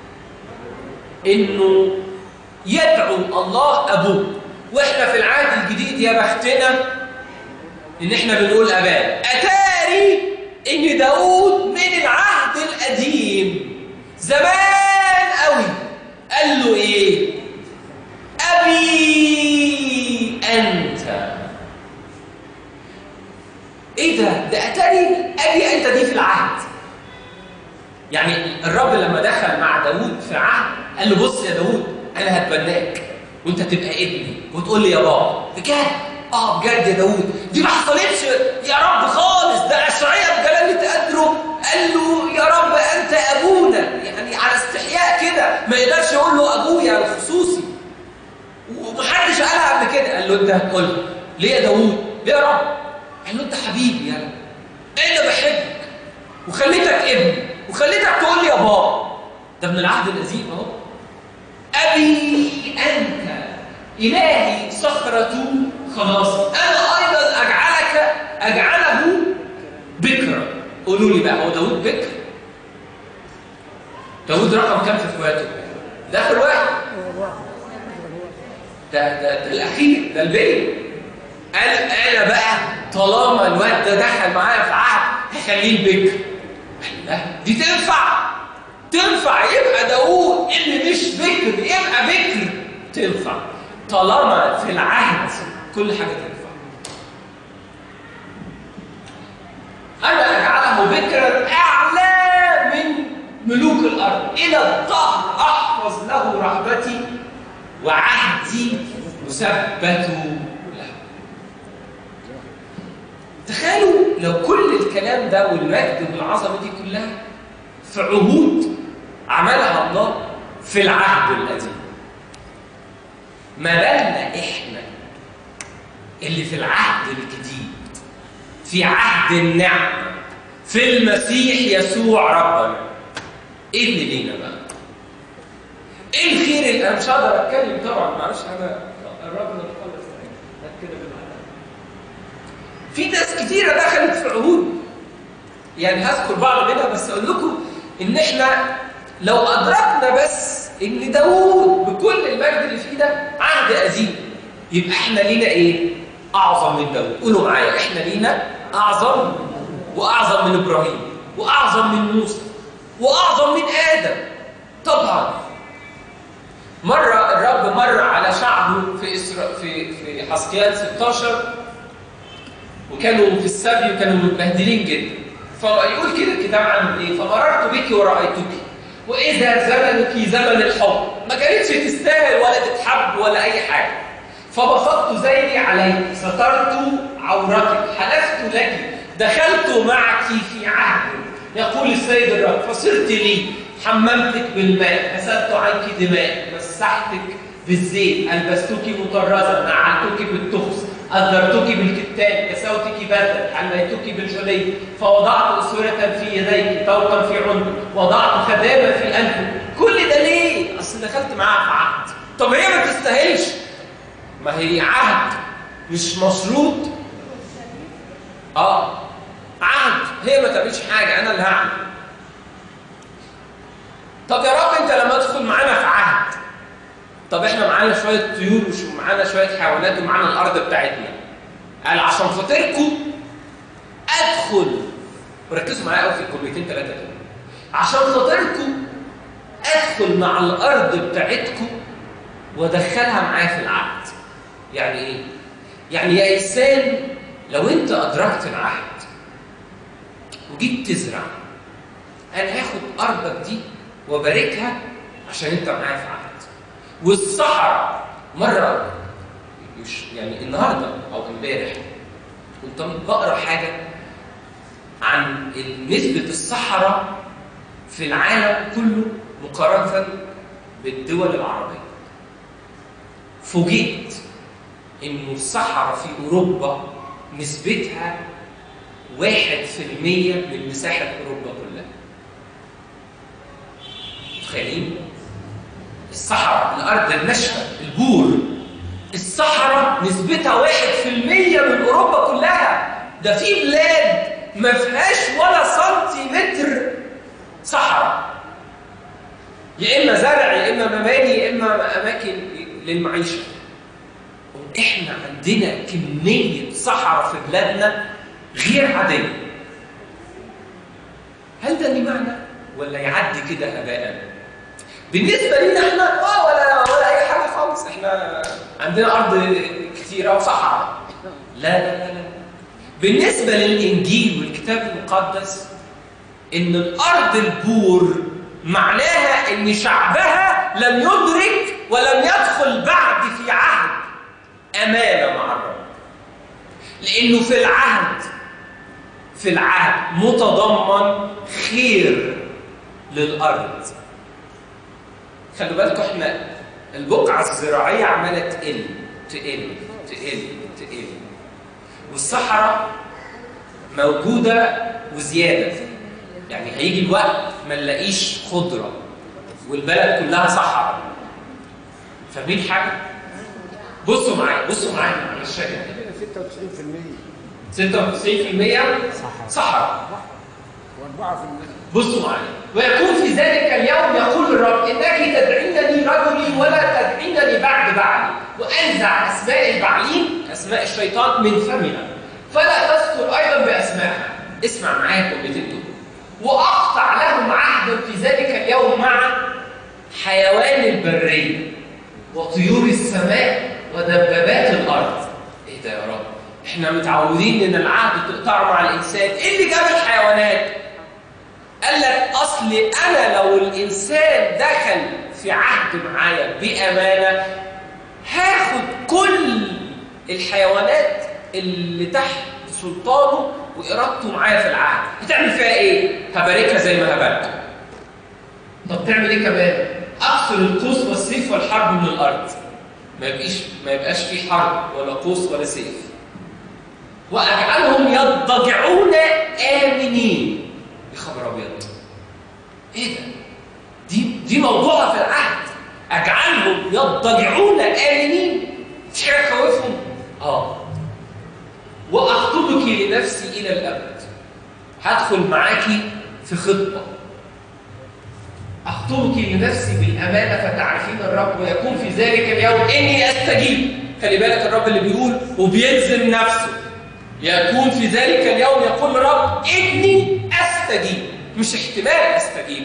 انه يدعو الله ابوه واحنا في العهد الجديد يا بختنا ان احنا بنقول ابانا اتاري ان داود من العهد القديم زمان قوي قال له ايه ابي انت ايه ده ده اتاري ابي انت دي في العهد يعني الرب لما دخل مع داود في عهد قال له بص يا داود انا هتبناك وانت تبقى ابني وتقول لي يا بابا بجد اه بجد يا داود دي ما حصلتش يا رب خالص ده اشعياء بجلالة قدره قال له يا رب انت ابونا يعني على استحياء كده ما يقدرش يقول له ابويا الخصوصي ومحدش قالها قبل كده قال له انت هتقول ليه يا داود ليه يا رب قال له انت حبيبي يا رب انا بحبك وخليتك ابني وخليتك تقول لي يا بابا ده من العهد القديم اهو ابي انت الهي صخره خلاص انا ايضا اجعلك اجعله بكرا قولوا لي بقى هو داود بكر داود رقم كام في اخواته ده اخر واحد ده ده, ده الاخير ده البي قال انا بقى طالما الواد ده دخل معايا في عهد هخليه البكر قال لا دي تنفع تنفع يبقى داوود اللي مش بكر يبقى بكر تنفع طالما في العهد كل حاجه تنفع انا اجعله بكرا اعلى من ملوك الارض الى الظهر احفظ له رهبتي وعهدي مثبت له تخيلوا لو كل الكلام ده والمجد والعظمه دي كلها في عهود عملها الله في العهد القديم ما بالنا احنا اللي في العهد الجديد في عهد النعمه في المسيح يسوع ربنا ايه اللي لينا بقى ايه الخير اللي انا مش هقدر اتكلم طبعا معلش انا الراجل اللي خلص كده في ناس كتيرة دخلت في عهود يعني هذكر بعض منها بس اقول لكم ان احنا لو ادركنا بس ان داوود بكل المجد اللي فيه ده عهد قديم يبقى احنا لينا ايه؟ اعظم من داوود قولوا معايا احنا لينا اعظم واعظم من ابراهيم واعظم من موسى واعظم من ادم طبعا مرة الرب مر على شعبه في إسرا... في في حسقيال 16 وكانوا في السبي وكانوا متبهدلين جدا فيقول كده الكتاب عنهم ايه فمررت بك ورأيتك وإذا زمنك زمن الحب ما كانتش تستاهل ولا تتحب ولا أي حاجة فبسطت زيني عليك سترت عورتك حلفت لك دخلت معك في عهد يقول السيد الرب فصرت لي حممتك بالماء غسلت عنك دماء مسحتك بالزيت البستك مطرزا نعلتك بالتخس أذرتك بالكتان كسوتك بردا حليتك بالجلي فوضعت أسورة في يديك طوقا في عنقك وضعت خدامة في أنفك كل ده ليه؟ أصل دخلت معاها في عهد طب هي ما تستاهلش ما هي عهد مش مشروط اه عهد هي ما تعملش حاجه انا اللي هعمل طب يا رب انت لما تدخل معانا في عهد طب احنا معانا شويه طيور ومعانا شويه حيوانات ومعانا الارض بتاعتنا قال عشان خاطركم ادخل وركزوا معايا قوي في الكلمتين ثلاثه دول عشان خاطركم ادخل مع الارض بتاعتكم وادخلها معايا في العهد يعني ايه يعني يا انسان لو انت ادركت العهد وجيت تزرع انا هاخد ارضك دي وباركها عشان انت معايا في عهد والصحراء مره مش يعني النهارده او امبارح كنت بقرا حاجه عن نسبه الصحراء في العالم كله مقارنه بالدول العربيه فوجئت انه الصحراء في اوروبا نسبتها واحد في المية من مساحة أوروبا كلها. متخيلين؟ الصحراء، الأرض الناشفة، البور. الصحراء نسبتها واحد في المية من أوروبا كلها. ده في بلاد ما فيهاش ولا سنتيمتر صحراء. يا إما زرع يا إما مباني يا إما أماكن للمعيشة. احنا عندنا كمية صحراء في بلادنا غير عادية. هل ده ليه معنى ولا يعدي كده هباء؟ بالنسبة لنا احنا اه ولا ولا أي حاجة خالص، احنا عندنا أرض كتيرة وصحراء. لا لا لا لا. بالنسبة للإنجيل والكتاب المقدس إن الأرض البور معناها إن شعبها لم يدرك ولم يدخل بعد في عهد أمانة مع الرب لأنه في العهد في العهد متضمن خير للأرض خلوا بالكم احنا البقعة الزراعية عمالة تقل تقل تقل تقل والصحراء موجودة وزيادة يعني هيجي الوقت ما نلاقيش خضرة والبلد كلها صحراء فاهمين حاجة؟ بصوا معايا بصوا معايا على الشكل ده 96% 96% صحراء و4% بصوا معايا ويكون في ذلك اليوم يقول الرب انك تدعينني رجلي ولا تدعينني بعد بعلي وانزع اسماء البعليم اسماء الشيطان من فمها فلا تذكر ايضا باسمائها اسمع معايا الكلمتين دول واقطع لهم عهدا في ذلك اليوم مع حيوان البريه وطيور السماء ودبابات الارض ايه ده يا رب احنا متعودين ان العهد تقطعه مع الانسان ايه اللي جاب الحيوانات قال لك اصل انا لو الانسان دخل في عهد معايا بامانه هاخد كل الحيوانات اللي تحت سلطانه وارادته معايا في العهد هتعمل فيها ايه هباركها زي ما هبارك طب تعمل ايه كمان اقصر القوس والسيف والحرب من الارض ما يبقيش ما يبقاش في حرب ولا قوس ولا سيف واجعلهم يضجعون امنين يا خبر ابيض ايه ده دي دي موضوعها في العهد اجعلهم يضجعون امنين مش حاجه تخوفهم اه واخطبك لنفسي الى الابد هدخل معاكي في خطه اخطبك لنفسي بالامانه فتعرفين الرب ويكون في ذلك اليوم اني استجيب خلي بالك الرب اللي بيقول وبيلزم نفسه يكون في ذلك اليوم يقول الرب اني استجيب مش احتمال استجيب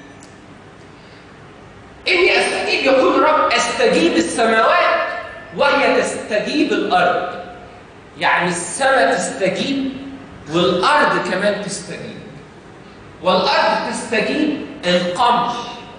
اني استجيب يقول الرب استجيب السماوات وهي تستجيب الارض يعني السماء تستجيب والارض كمان تستجيب والارض تستجيب القمح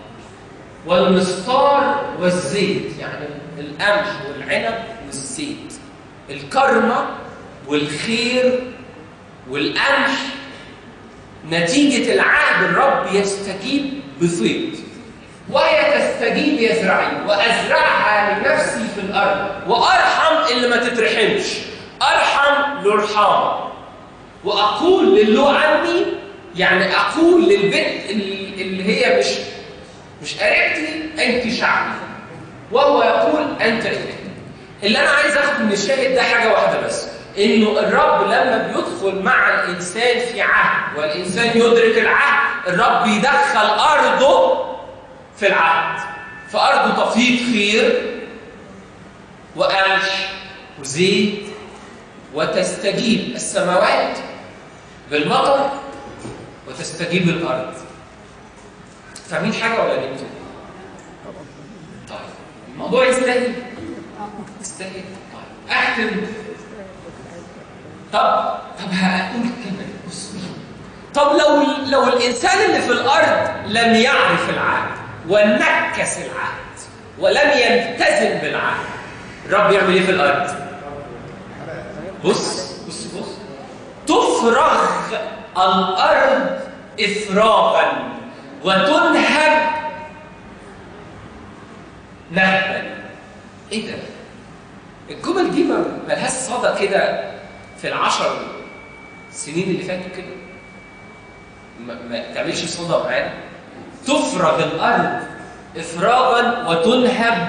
والمسطار والزيت يعني القمح والعنب والزيت الكرمه والخير والقمح نتيجة العهد الرب يستجيب بفيض وهي تستجيب يزرعي وأزرعها لنفسي في الأرض وأرحم اللي ما تترحمش أرحم لرحام وأقول للو عني يعني أقول للبنت اللي اللي هي مش مش قريبتي أنت شعبي وهو يقول أنت إلهي اللي أنا عايز أخده من الشاهد ده حاجة واحدة بس إنه الرب لما بيدخل مع الإنسان في عهد والإنسان يدرك العهد الرب يدخل أرضه في العهد فأرضه تفيض خير وقمح وزيت وتستجيب السماوات بالمطر وتستجيب الأرض فاهمين حاجة ولا نمتوا؟ طيب الموضوع يستاهل يستاهل طيب أختم طب طب هقول كمان بص طب لو لو الانسان اللي في الارض لم يعرف العهد ونكس العهد ولم يلتزم بالعهد الرب يعمل ايه في الارض بص بص بص تفرغ الارض افراغا وتنهب نهبا ايه ده الجمل دي ما ملهاش صدى كده في العشر سنين اللي فاتوا كده ما, ما تعملش صدى معانا تفرغ الارض افراغا وتنهب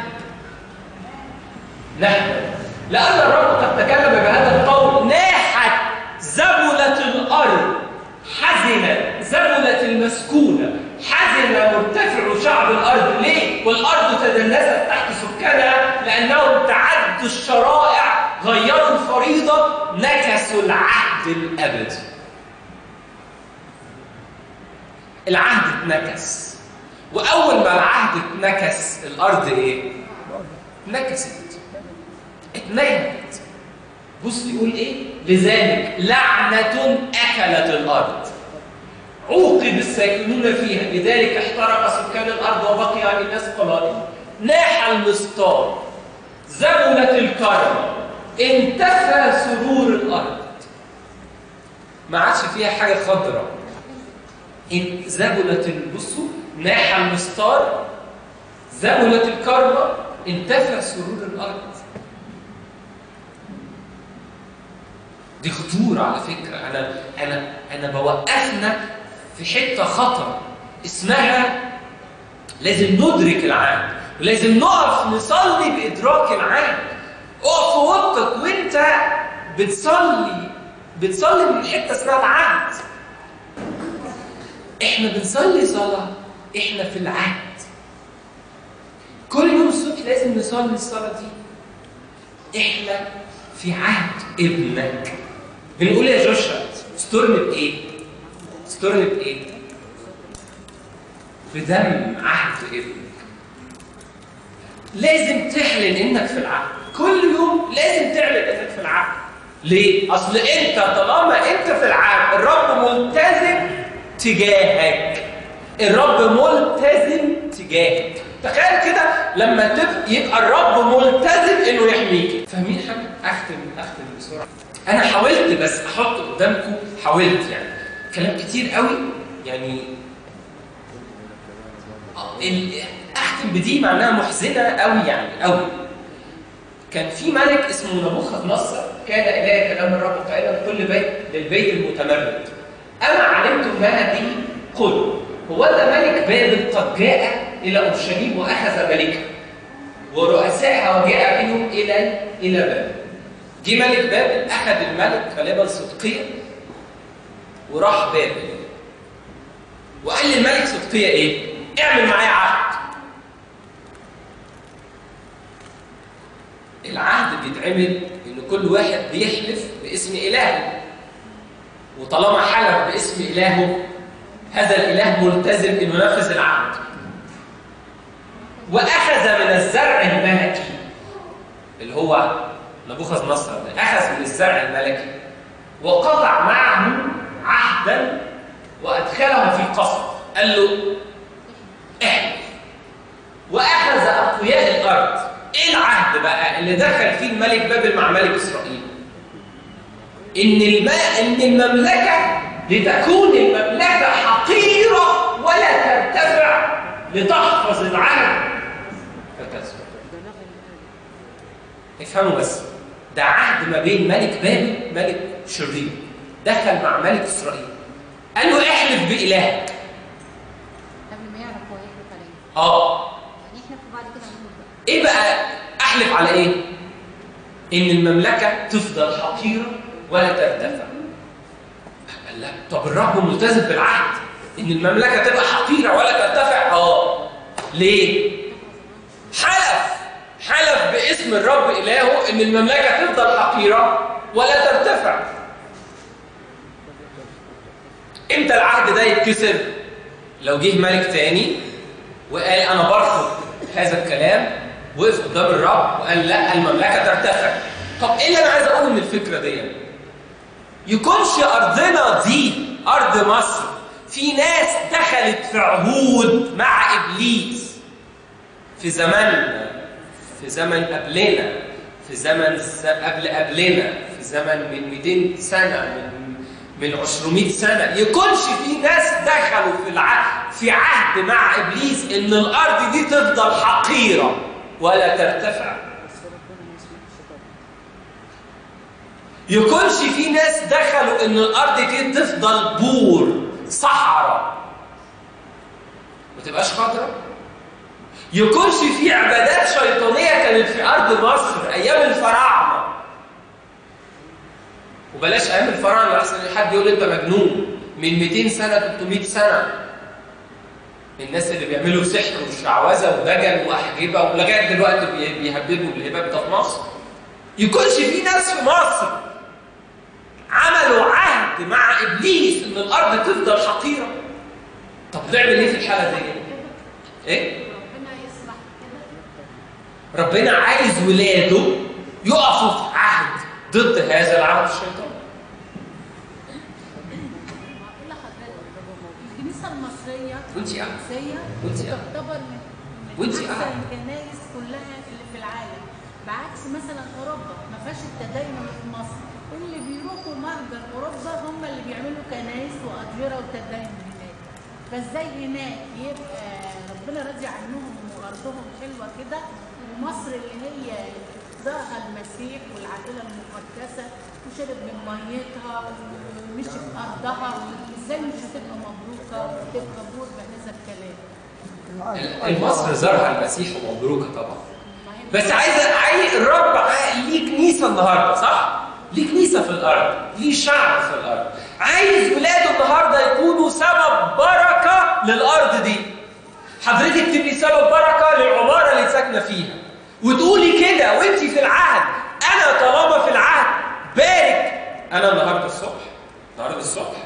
نهبا لان الرب قد تكلم بهذا القول ناحت زبلت الارض حزنت زبلت المسكونه حزن مرتفع شعب الارض ليه؟ والارض تدنست تحت سكانها لانهم تعدوا الشرائع غيروا الفريضه نكسوا العهد الابدي. العهد اتنكس واول ما العهد اتنكس الارض ايه؟ اتنكست اتنهبت بص يقول ايه؟ لذلك لعنه اكلت الارض عوقب الساكنون فيها لذلك احترق سكان الارض وبقي عن الناس قلائل ناح المسطار زبلت الكرم انتفى سرور الارض ما عادش فيها حاجه خضراء ان زبلت البصوا ناح المسطار زبلت الكرمه انتفى سرور الارض دي خطوره على فكره انا انا انا بوقفنا في حته خطر اسمها لازم ندرك العهد ولازم نقف نصلي بادراك العهد اقف في اوضتك وانت بتصلي بتصلي من حته اسمها العهد احنا بنصلي صلاه احنا في العهد كل يوم الصبح لازم نصلي الصلاه دي احنا في عهد ابنك بنقول يا جوشua استرني بايه استرني بايه بدم عهد ابنك لازم تعلن انك في العهد كل يوم لازم تعلن انك في العهد ليه اصل انت طالما انت في العهد الرب ملتزم تجاهك الرب ملتزم تجاهك تخيل كده لما تبقى يبقى الرب ملتزم انه يحميك فاهمين حاجه اختم اختم بسرعه انا حاولت بس احط قدامكم حاولت يعني كلام كتير قوي يعني ال- اختم بدي معناها محزنه قوي يعني قوي كان في ملك اسمه نبوخذ نصر كان اله كلام الرب قائلا كل بيت للبيت المتمرد اما علمتم ما به قل هو ده ملك بابل قد جاء الى اورشليم واخذ ملكها ورؤسائها وجاء بهم الى الى بابل جه ملك بابل اخذ الملك غالبا صدقيا وراح بابل وقال للملك صدقية ايه؟ اعمل معايا عهد العهد بيتعمل ان كل واحد بيحلف باسم الهه وطالما حلف باسم الهه هذا الاله ملتزم انه ينفذ العهد واخذ من الزرع الملكي اللي هو نبوخذ نصر ده اخذ من الزرع الملكي وقطع معه عهدا وادخله في قصر قال له احلف واخذ اقوياء الارض ايه العهد بقى اللي دخل فيه الملك بابل مع ملك اسرائيل ان الماء ان المملكه لتكون المملكه افهموا بس ده عهد ما بين ملك بابل ملك شرير دخل مع ملك اسرائيل قال له احلف بالهك قبل ما يعرف هو يحلف على ايه اه يعني احنا في بعد كده هنقول بقى ايه بقى احلف على ايه ان المملكه تفضل حقيره ولا ترتفع قال لا طب الرب ملتزم بالعهد ان المملكه تبقى حقيره ولا ترتفع اه ليه حلف حلف باسم الرب الهه ان المملكه تفضل حقيره ولا ترتفع امتى العهد ده يتكسر لو جه ملك تاني وقال انا برفض هذا الكلام وقف قدام الرب وقال لا المملكه ترتفع طب ايه اللي انا عايز اقوله من الفكره دي يكونش ارضنا دي ارض مصر في ناس دخلت في عهود مع ابليس في زمان في زمن قبلنا في زمن س- قبل قبلنا في زمن من 200 سنه من من 200 سنه يكونش في ناس دخلوا في العهد في عهد مع ابليس ان الارض دي تفضل حقيره ولا ترتفع يكونش في ناس دخلوا ان الارض دي تفضل بور صحراء ما تبقاش خضراء يكونش في عبادات شيطانيه كانت في ارض مصر ايام الفراعنه وبلاش ايام الفراعنه احسن حد يقول انت مجنون من 200 سنه 300 سنه الناس اللي بيعملوا سحر وشعوذه ودجل واحجبه ولغايه دلوقتي بي- بيهببوا الهباب ده في مصر يكونش في ناس في مصر عملوا عهد مع ابليس ان الارض تفضل حقيره طب نعمل ايه في الحاله دي ايه ربنا يصلح كده ربنا عايز ولاده يقفوا في عهد ضد هذا العهد الشيطاني اقول لحضرتك الكنيسه المصريه وانتي قاعدة. القدسيه وانتي قاعدة. تعتبر من من وانتي احسن قاعدة. الكنائس كلها اللي في العالم بعكس مثلا اوروبا ما فيهاش التدين اللي في مصر اللي بيروحوا مهجر اوروبا هم اللي بيعملوا كنائس واديره وتدين هناك فازاي هناك يبقى ربنا راضي عنهم وارضهم حلوه كده ومصر اللي هي ظهرها المسيح والعائله المقدسه وشرب من ميتها ومشي في ارضها ازاي مش هتبقى مبروكه وتبقى بور بهذا الكلام المصر زرع المسيح ومبروكه طبعا ما هي بس عايز عايز الرب عاي- ليه كنيسه النهارده صح؟ ليه كنيسه في الارض، ليه شعب في الارض. عايز ولاده النهارده يكونوا سبب بركه للارض دي. حضرتك تبقي سبب بركه للعماره اللي ساكنه فيها. وتقولي كده وانت في العهد انا طالما في العهد بارك انا النهارده الصبح النهارده الصبح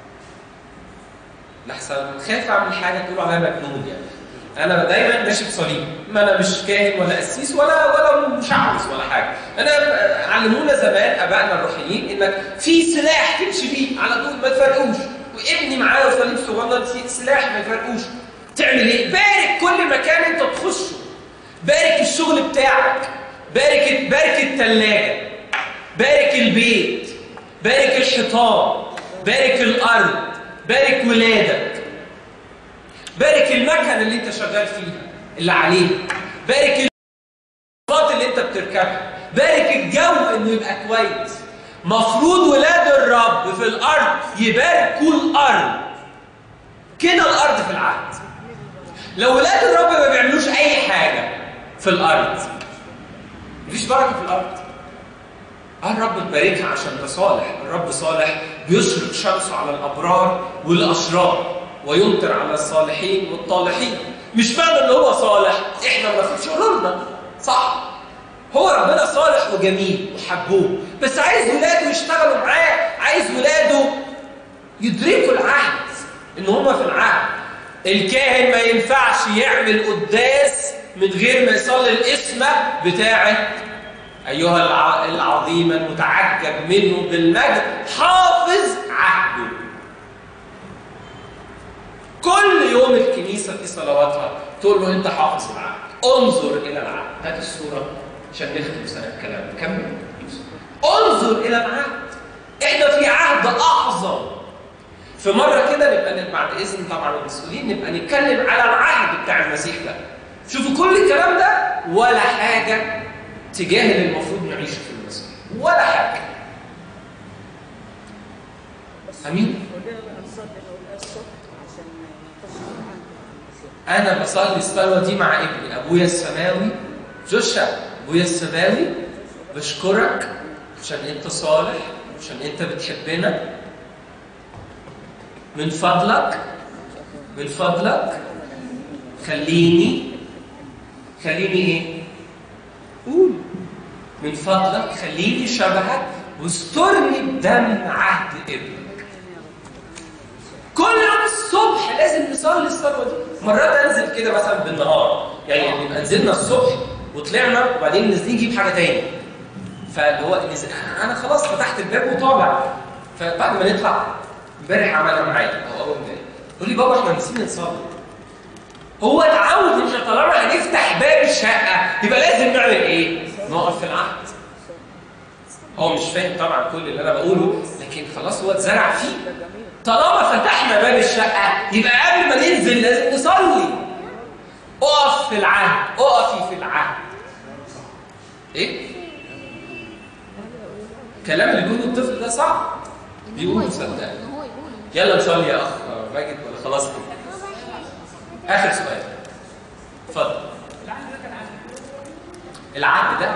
لحسن خايف اعمل حاجه تقولوا عليا مجنون يعني انا دايما ماشي بصليب ما انا مش كاهن ولا قسيس ولا ولا مشعوذ ولا حاجه انا علمونا زمان ابائنا الروحيين انك في سلاح تمشي بيه على طول ما تفرقوش وابني معايا صليب صغنن في سلاح ما يفرقوش تعمل ايه بارك كل مكان انت تخشه بارك الشغل بتاعك بارك بارك الثلاجه بارك البيت بارك الحيطان بارك الارض بارك ولادك بارك المكنه اللي انت شغال فيها اللي عليها بارك المواصلات اللي انت بتركبها بارك الجو انه يبقى كويس مفروض ولاد الرب في الارض يباركوا الارض كده الارض في العهد لو ولاد الرب ما بيعملوش اي حاجه في الارض مفيش بركه في الارض آه الرب تباركها عشان ده صالح الرب صالح بيشرق شمسه على الابرار والاشرار ويمطر على الصالحين والطالحين مش معنى ان هو صالح احنا ما ناخدش شرورنا صح هو ربنا صالح وجميل وحبوه بس عايز ولاده يشتغلوا معاه عايز ولاده يدركوا العهد ان هم في العهد الكاهن ما ينفعش يعمل قداس من غير ما يصلي الاسمه بتاعه ايها الع- العظيم المتعجب منه بالمجد حافظ عهده كل يوم الكنيسه في صلواتها تقول له انت حافظ العهد انظر الى العهد هات الصوره عشان نختم سنه الكلام كمل انظر الى العهد احنا في عهد اعظم في مره كده نبقى بعد اذن طبعا المسؤولين نبقى نتكلم على العهد بتاع المسيح ده شوفوا كل الكلام ده ولا حاجه تجاه اللي المفروض نعيشه في المسيح ولا حاجه امين وليه نصلي نقول الصبح عشان نخش الامتحان انا بصلي الصلوه دي مع ابني ابويا السماوي جوشا ابويا السماوي بشكرك عشان انت صالح عشان انت بتحبنا من فضلك من فضلك خليني خليني ايه قول من فضلك خليني شبهك واسترني بدم عهد ابنك كل يوم الصبح لازم نصلي الصلوه دي مرات انزل كده مثلا بالنهار يعني نبقى نزلنا الصبح وطلعنا وبعدين نازلين نجيب حاجه تاني فاللي هو نزل انا خلاص فتحت الباب وطالع فبعد ما نطلع امبارح عملها معايا او اول امبارح يقول لي بابا احنا نسينا نصلي هو اتعود ان طالما هنفتح باب الشقه يبقى لازم نعمل ايه؟ نقف في العهد هو مش فاهم طبعا كل اللي انا بقوله لكن خلاص هو اتزرع فيه طالما فتحنا باب الشقه يبقى قبل ما ننزل لازم نصلي اقف في العهد اقفي في العهد ايه؟ الكلام اللي بيقوله الطفل ده صعب بيقوله صدقني ان هو يقول يلا نصلي يا اخ ماجد ولا خلاص كده اخر سؤال اتفضل العهد ده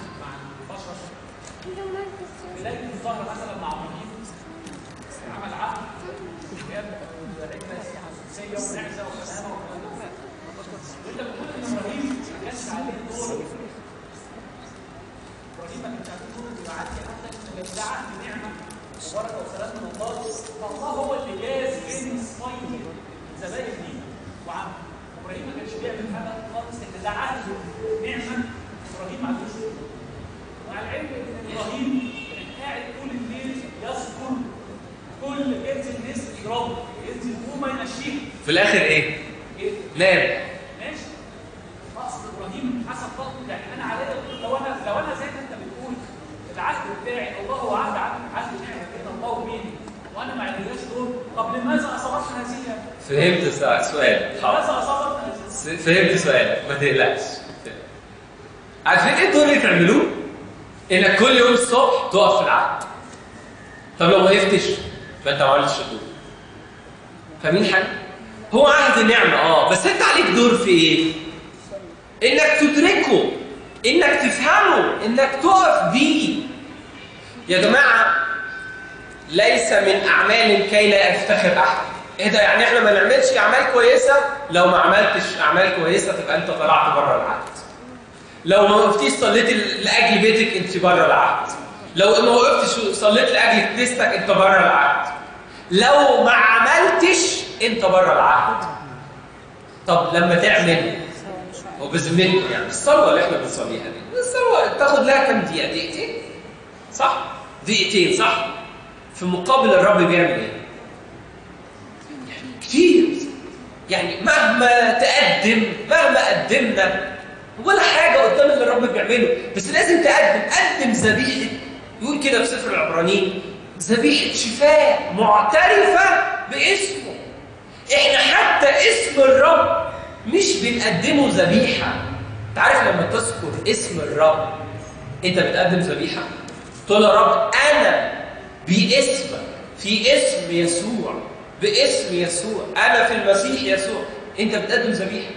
بدايه الظهر مثلا مع ابراهيم عمل عقد جاب عجله سيه ونعزه وسلامه وانت بتقول ان ابراهيم ما كانش عليه دور ابراهيم ما كانش عليه دور يبقى عندي عندك ان ده عهد نعمه وبركه وسلام من الله فالله هو اللي جاز بين اسماعيل الزباين دي وعم ابراهيم ما كانش بيعمل حاجه خالص ان ده عهد نعمه ابراهيم ما عندوش دور. مع العلم ان ابراهيم كان قاعد طول الليل يذكر كل ينزل ناس يضربه ينزل وما يمشيه في الاخر ايه؟ ايه نام ماشي اقصد ابراهيم حسب طاقته يعني انا عليا لو انا لو انا زي ما انت بتقول العهد بتاعي الله هو عهد عهد عهد نعمه بين الله وبيني وانا ما عنديش دور طب لماذا اصابتنا هذه؟ فهمت السؤال حاضر لماذا اصابتنا هذه؟ فهمت سؤالك ما تقلقش عارفين ايه الدور اللي تعملوه؟ انك كل يوم الصبح تقف في العهد طب لو ما وقفتش فانت ما عملتش الدور فاهمين حاجه؟ هو عهد نعمه اه بس انت عليك دور في ايه؟ انك تدركه انك تفهمه انك تقف بيه يا جماعه ليس من اعمال كي لا يفتخر احد ايه ده يعني احنا ما نعملش اعمال كويسه لو ما عملتش اعمال كويسه تبقى انت طلعت بره العهد لو ما وقفتيش صليت لاجل بيتك انت بره العهد لو ما وقفتش صليت لاجل كنيستك انت بره العهد لو ما عملتش انت بره العهد طب لما تعمل وبذمتكم يعني الصلوه اللي احنا بنصليها دي الصلوه تاخد لها كام دقيقه دقيقتين صح دقيقتين صح في مقابل الرب بيعمل ايه كتير يعني مهما تقدم مهما قدمنا ولا حاجه قدام اللي الرب بيعمله بس لازم تقدم قدم ذبيحه يقول كده في سفر العبرانيين ذبيحه شفاء معترفه باسمه احنا حتى اسم الرب مش بنقدمه ذبيحه انت عارف لما تذكر اسم الرب انت بتقدم ذبيحه تقول يا رب انا باسمك في اسم يسوع باسم يسوع انا في المسيح يسوع انت بتقدم ذبيحه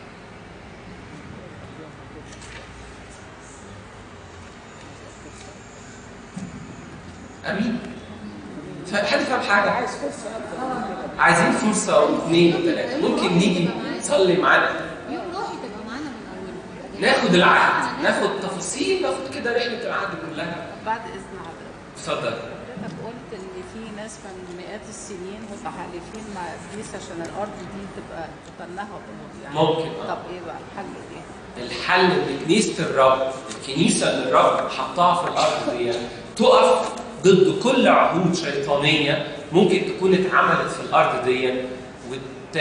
امين حد فاهم حاجه عايز فرصه افضل عايزين فرصه واثنين وثلاثه ممكن نيجي نصلي معانا يوم روحي تبقى معانا من اوله ناخد العهد ناخد تفاصيل ناخد كده رحله العهد كلها بعد اذن حضرتك اتفضل حضرتك قلت ان في ناس من مئات السنين متحالفين مع ابليس عشان الارض دي تبقى تتنهب يعني ممكن، آه. طب ايه بقى الحل ايه؟ الحل ان كنيسه الرب الكنيسه اللي الرب حطها في الارض دي تقف ضد كل عهود شيطانيه ممكن تكون اتعملت في الارض دي وت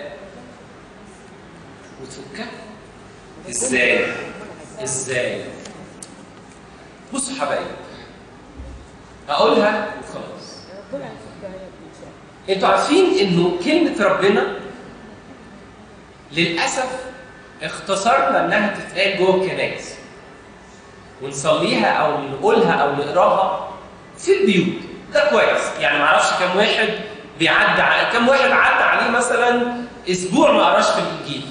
وتفكها ازاي؟ ازاي؟ بصوا حبايب هقولها وخلاص ربنا يفكها يا ابني ان شاء الله انتوا عارفين انه كلمة ربنا للأسف اختصرنا انها تتقال جوه الكنائس ونصليها او نقولها او نقراها في البيوت ده كويس يعني ما اعرفش كم واحد بيعدي ع- كم واحد عدى عليه مثلا اسبوع ما قراش في الانجيل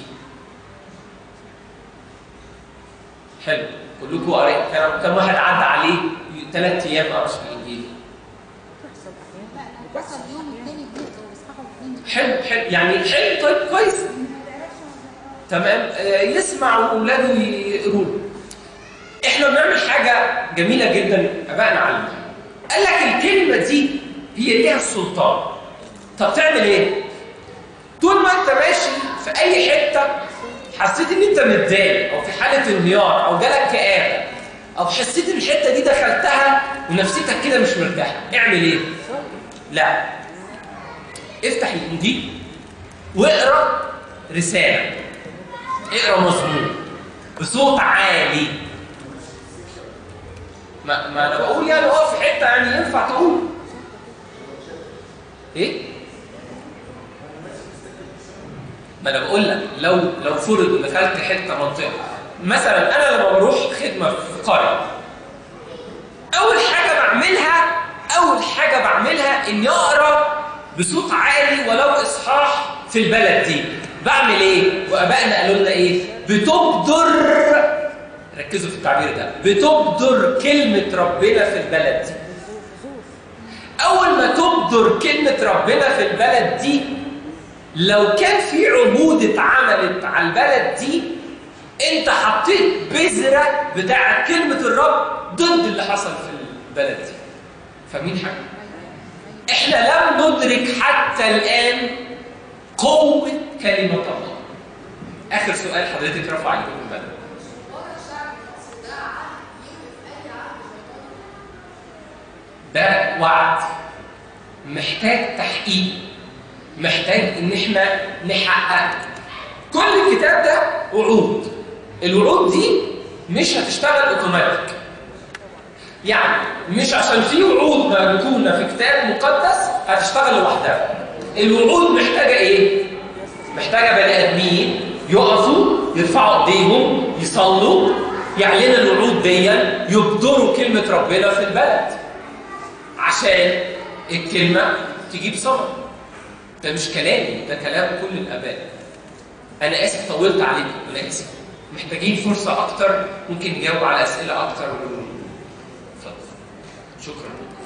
حلو كلكم قريت كم- كم واحد عدى عليه ثلاث ايام ما قراش في الانجيل بس اليوم التاني بيقدروا يصحوا الاثنين حلو حلو يعني حلو طيب كويس تمام آه، يسمع واولاده يقروا له. احنا بنعمل حاجه جميله جدا ابائنا علموها قال لك الكلمه دي هي ليها السلطان طب تعمل ايه طول ما انت ماشي في اي حته حسيت ان انت متضايق او في حاله انهيار او جالك كآبه او حسيت ان الحته دي دخلتها ونفسيتك كده مش مرتاحه اعمل ايه لا افتح الانجيل واقرا رساله اقرا مزمور بصوت عالي ما, ما انا بقول يعني اقف في حته يعني ينفع تقول ايه ما انا بقول لك لو لو فرض دخلت حته منطقه مثلا انا لما بروح خدمه في قريه اول حاجه بعملها اول حاجه بعملها اني اقرا بصوت عالي ولو اصحاح في البلد دي بعمل ايه وابائنا قالوا لنا ايه بتبدر ركزوا في التعبير ده بتبدر كلمه ربنا في البلد دي اول ما تبدر كلمه ربنا في البلد دي لو كان في عبود اتعملت على البلد دي انت حطيت بذره بتاعت كلمه الرب ضد اللي حصل في البلد دي فاهمين حاجه احنا لم ندرك حتى الان قوه كلمه الله اخر سؤال حضرتك رفع ايدك بدل ده وعد محتاج تحقيق محتاج ان احنا نحققه كل الكتاب ده وعود الوعود دي مش هتشتغل اوتوماتيك يعني مش عشان في وعود مركونه في كتاب مقدس هتشتغل لوحدها الوعود محتاجه ايه محتاجه بني ادمين يقفوا يرفعوا ايديهم يصلوا يعلنوا الوعود دي يبدروا كلمه ربنا في البلد عشان الكلمه تجيب ثمر ده مش كلامي ده كلام كل الاباء انا اسف طولت عليكم انا اسف محتاجين فرصه اكتر ممكن نجاوب على اسئله اكتر اتفضل شكرا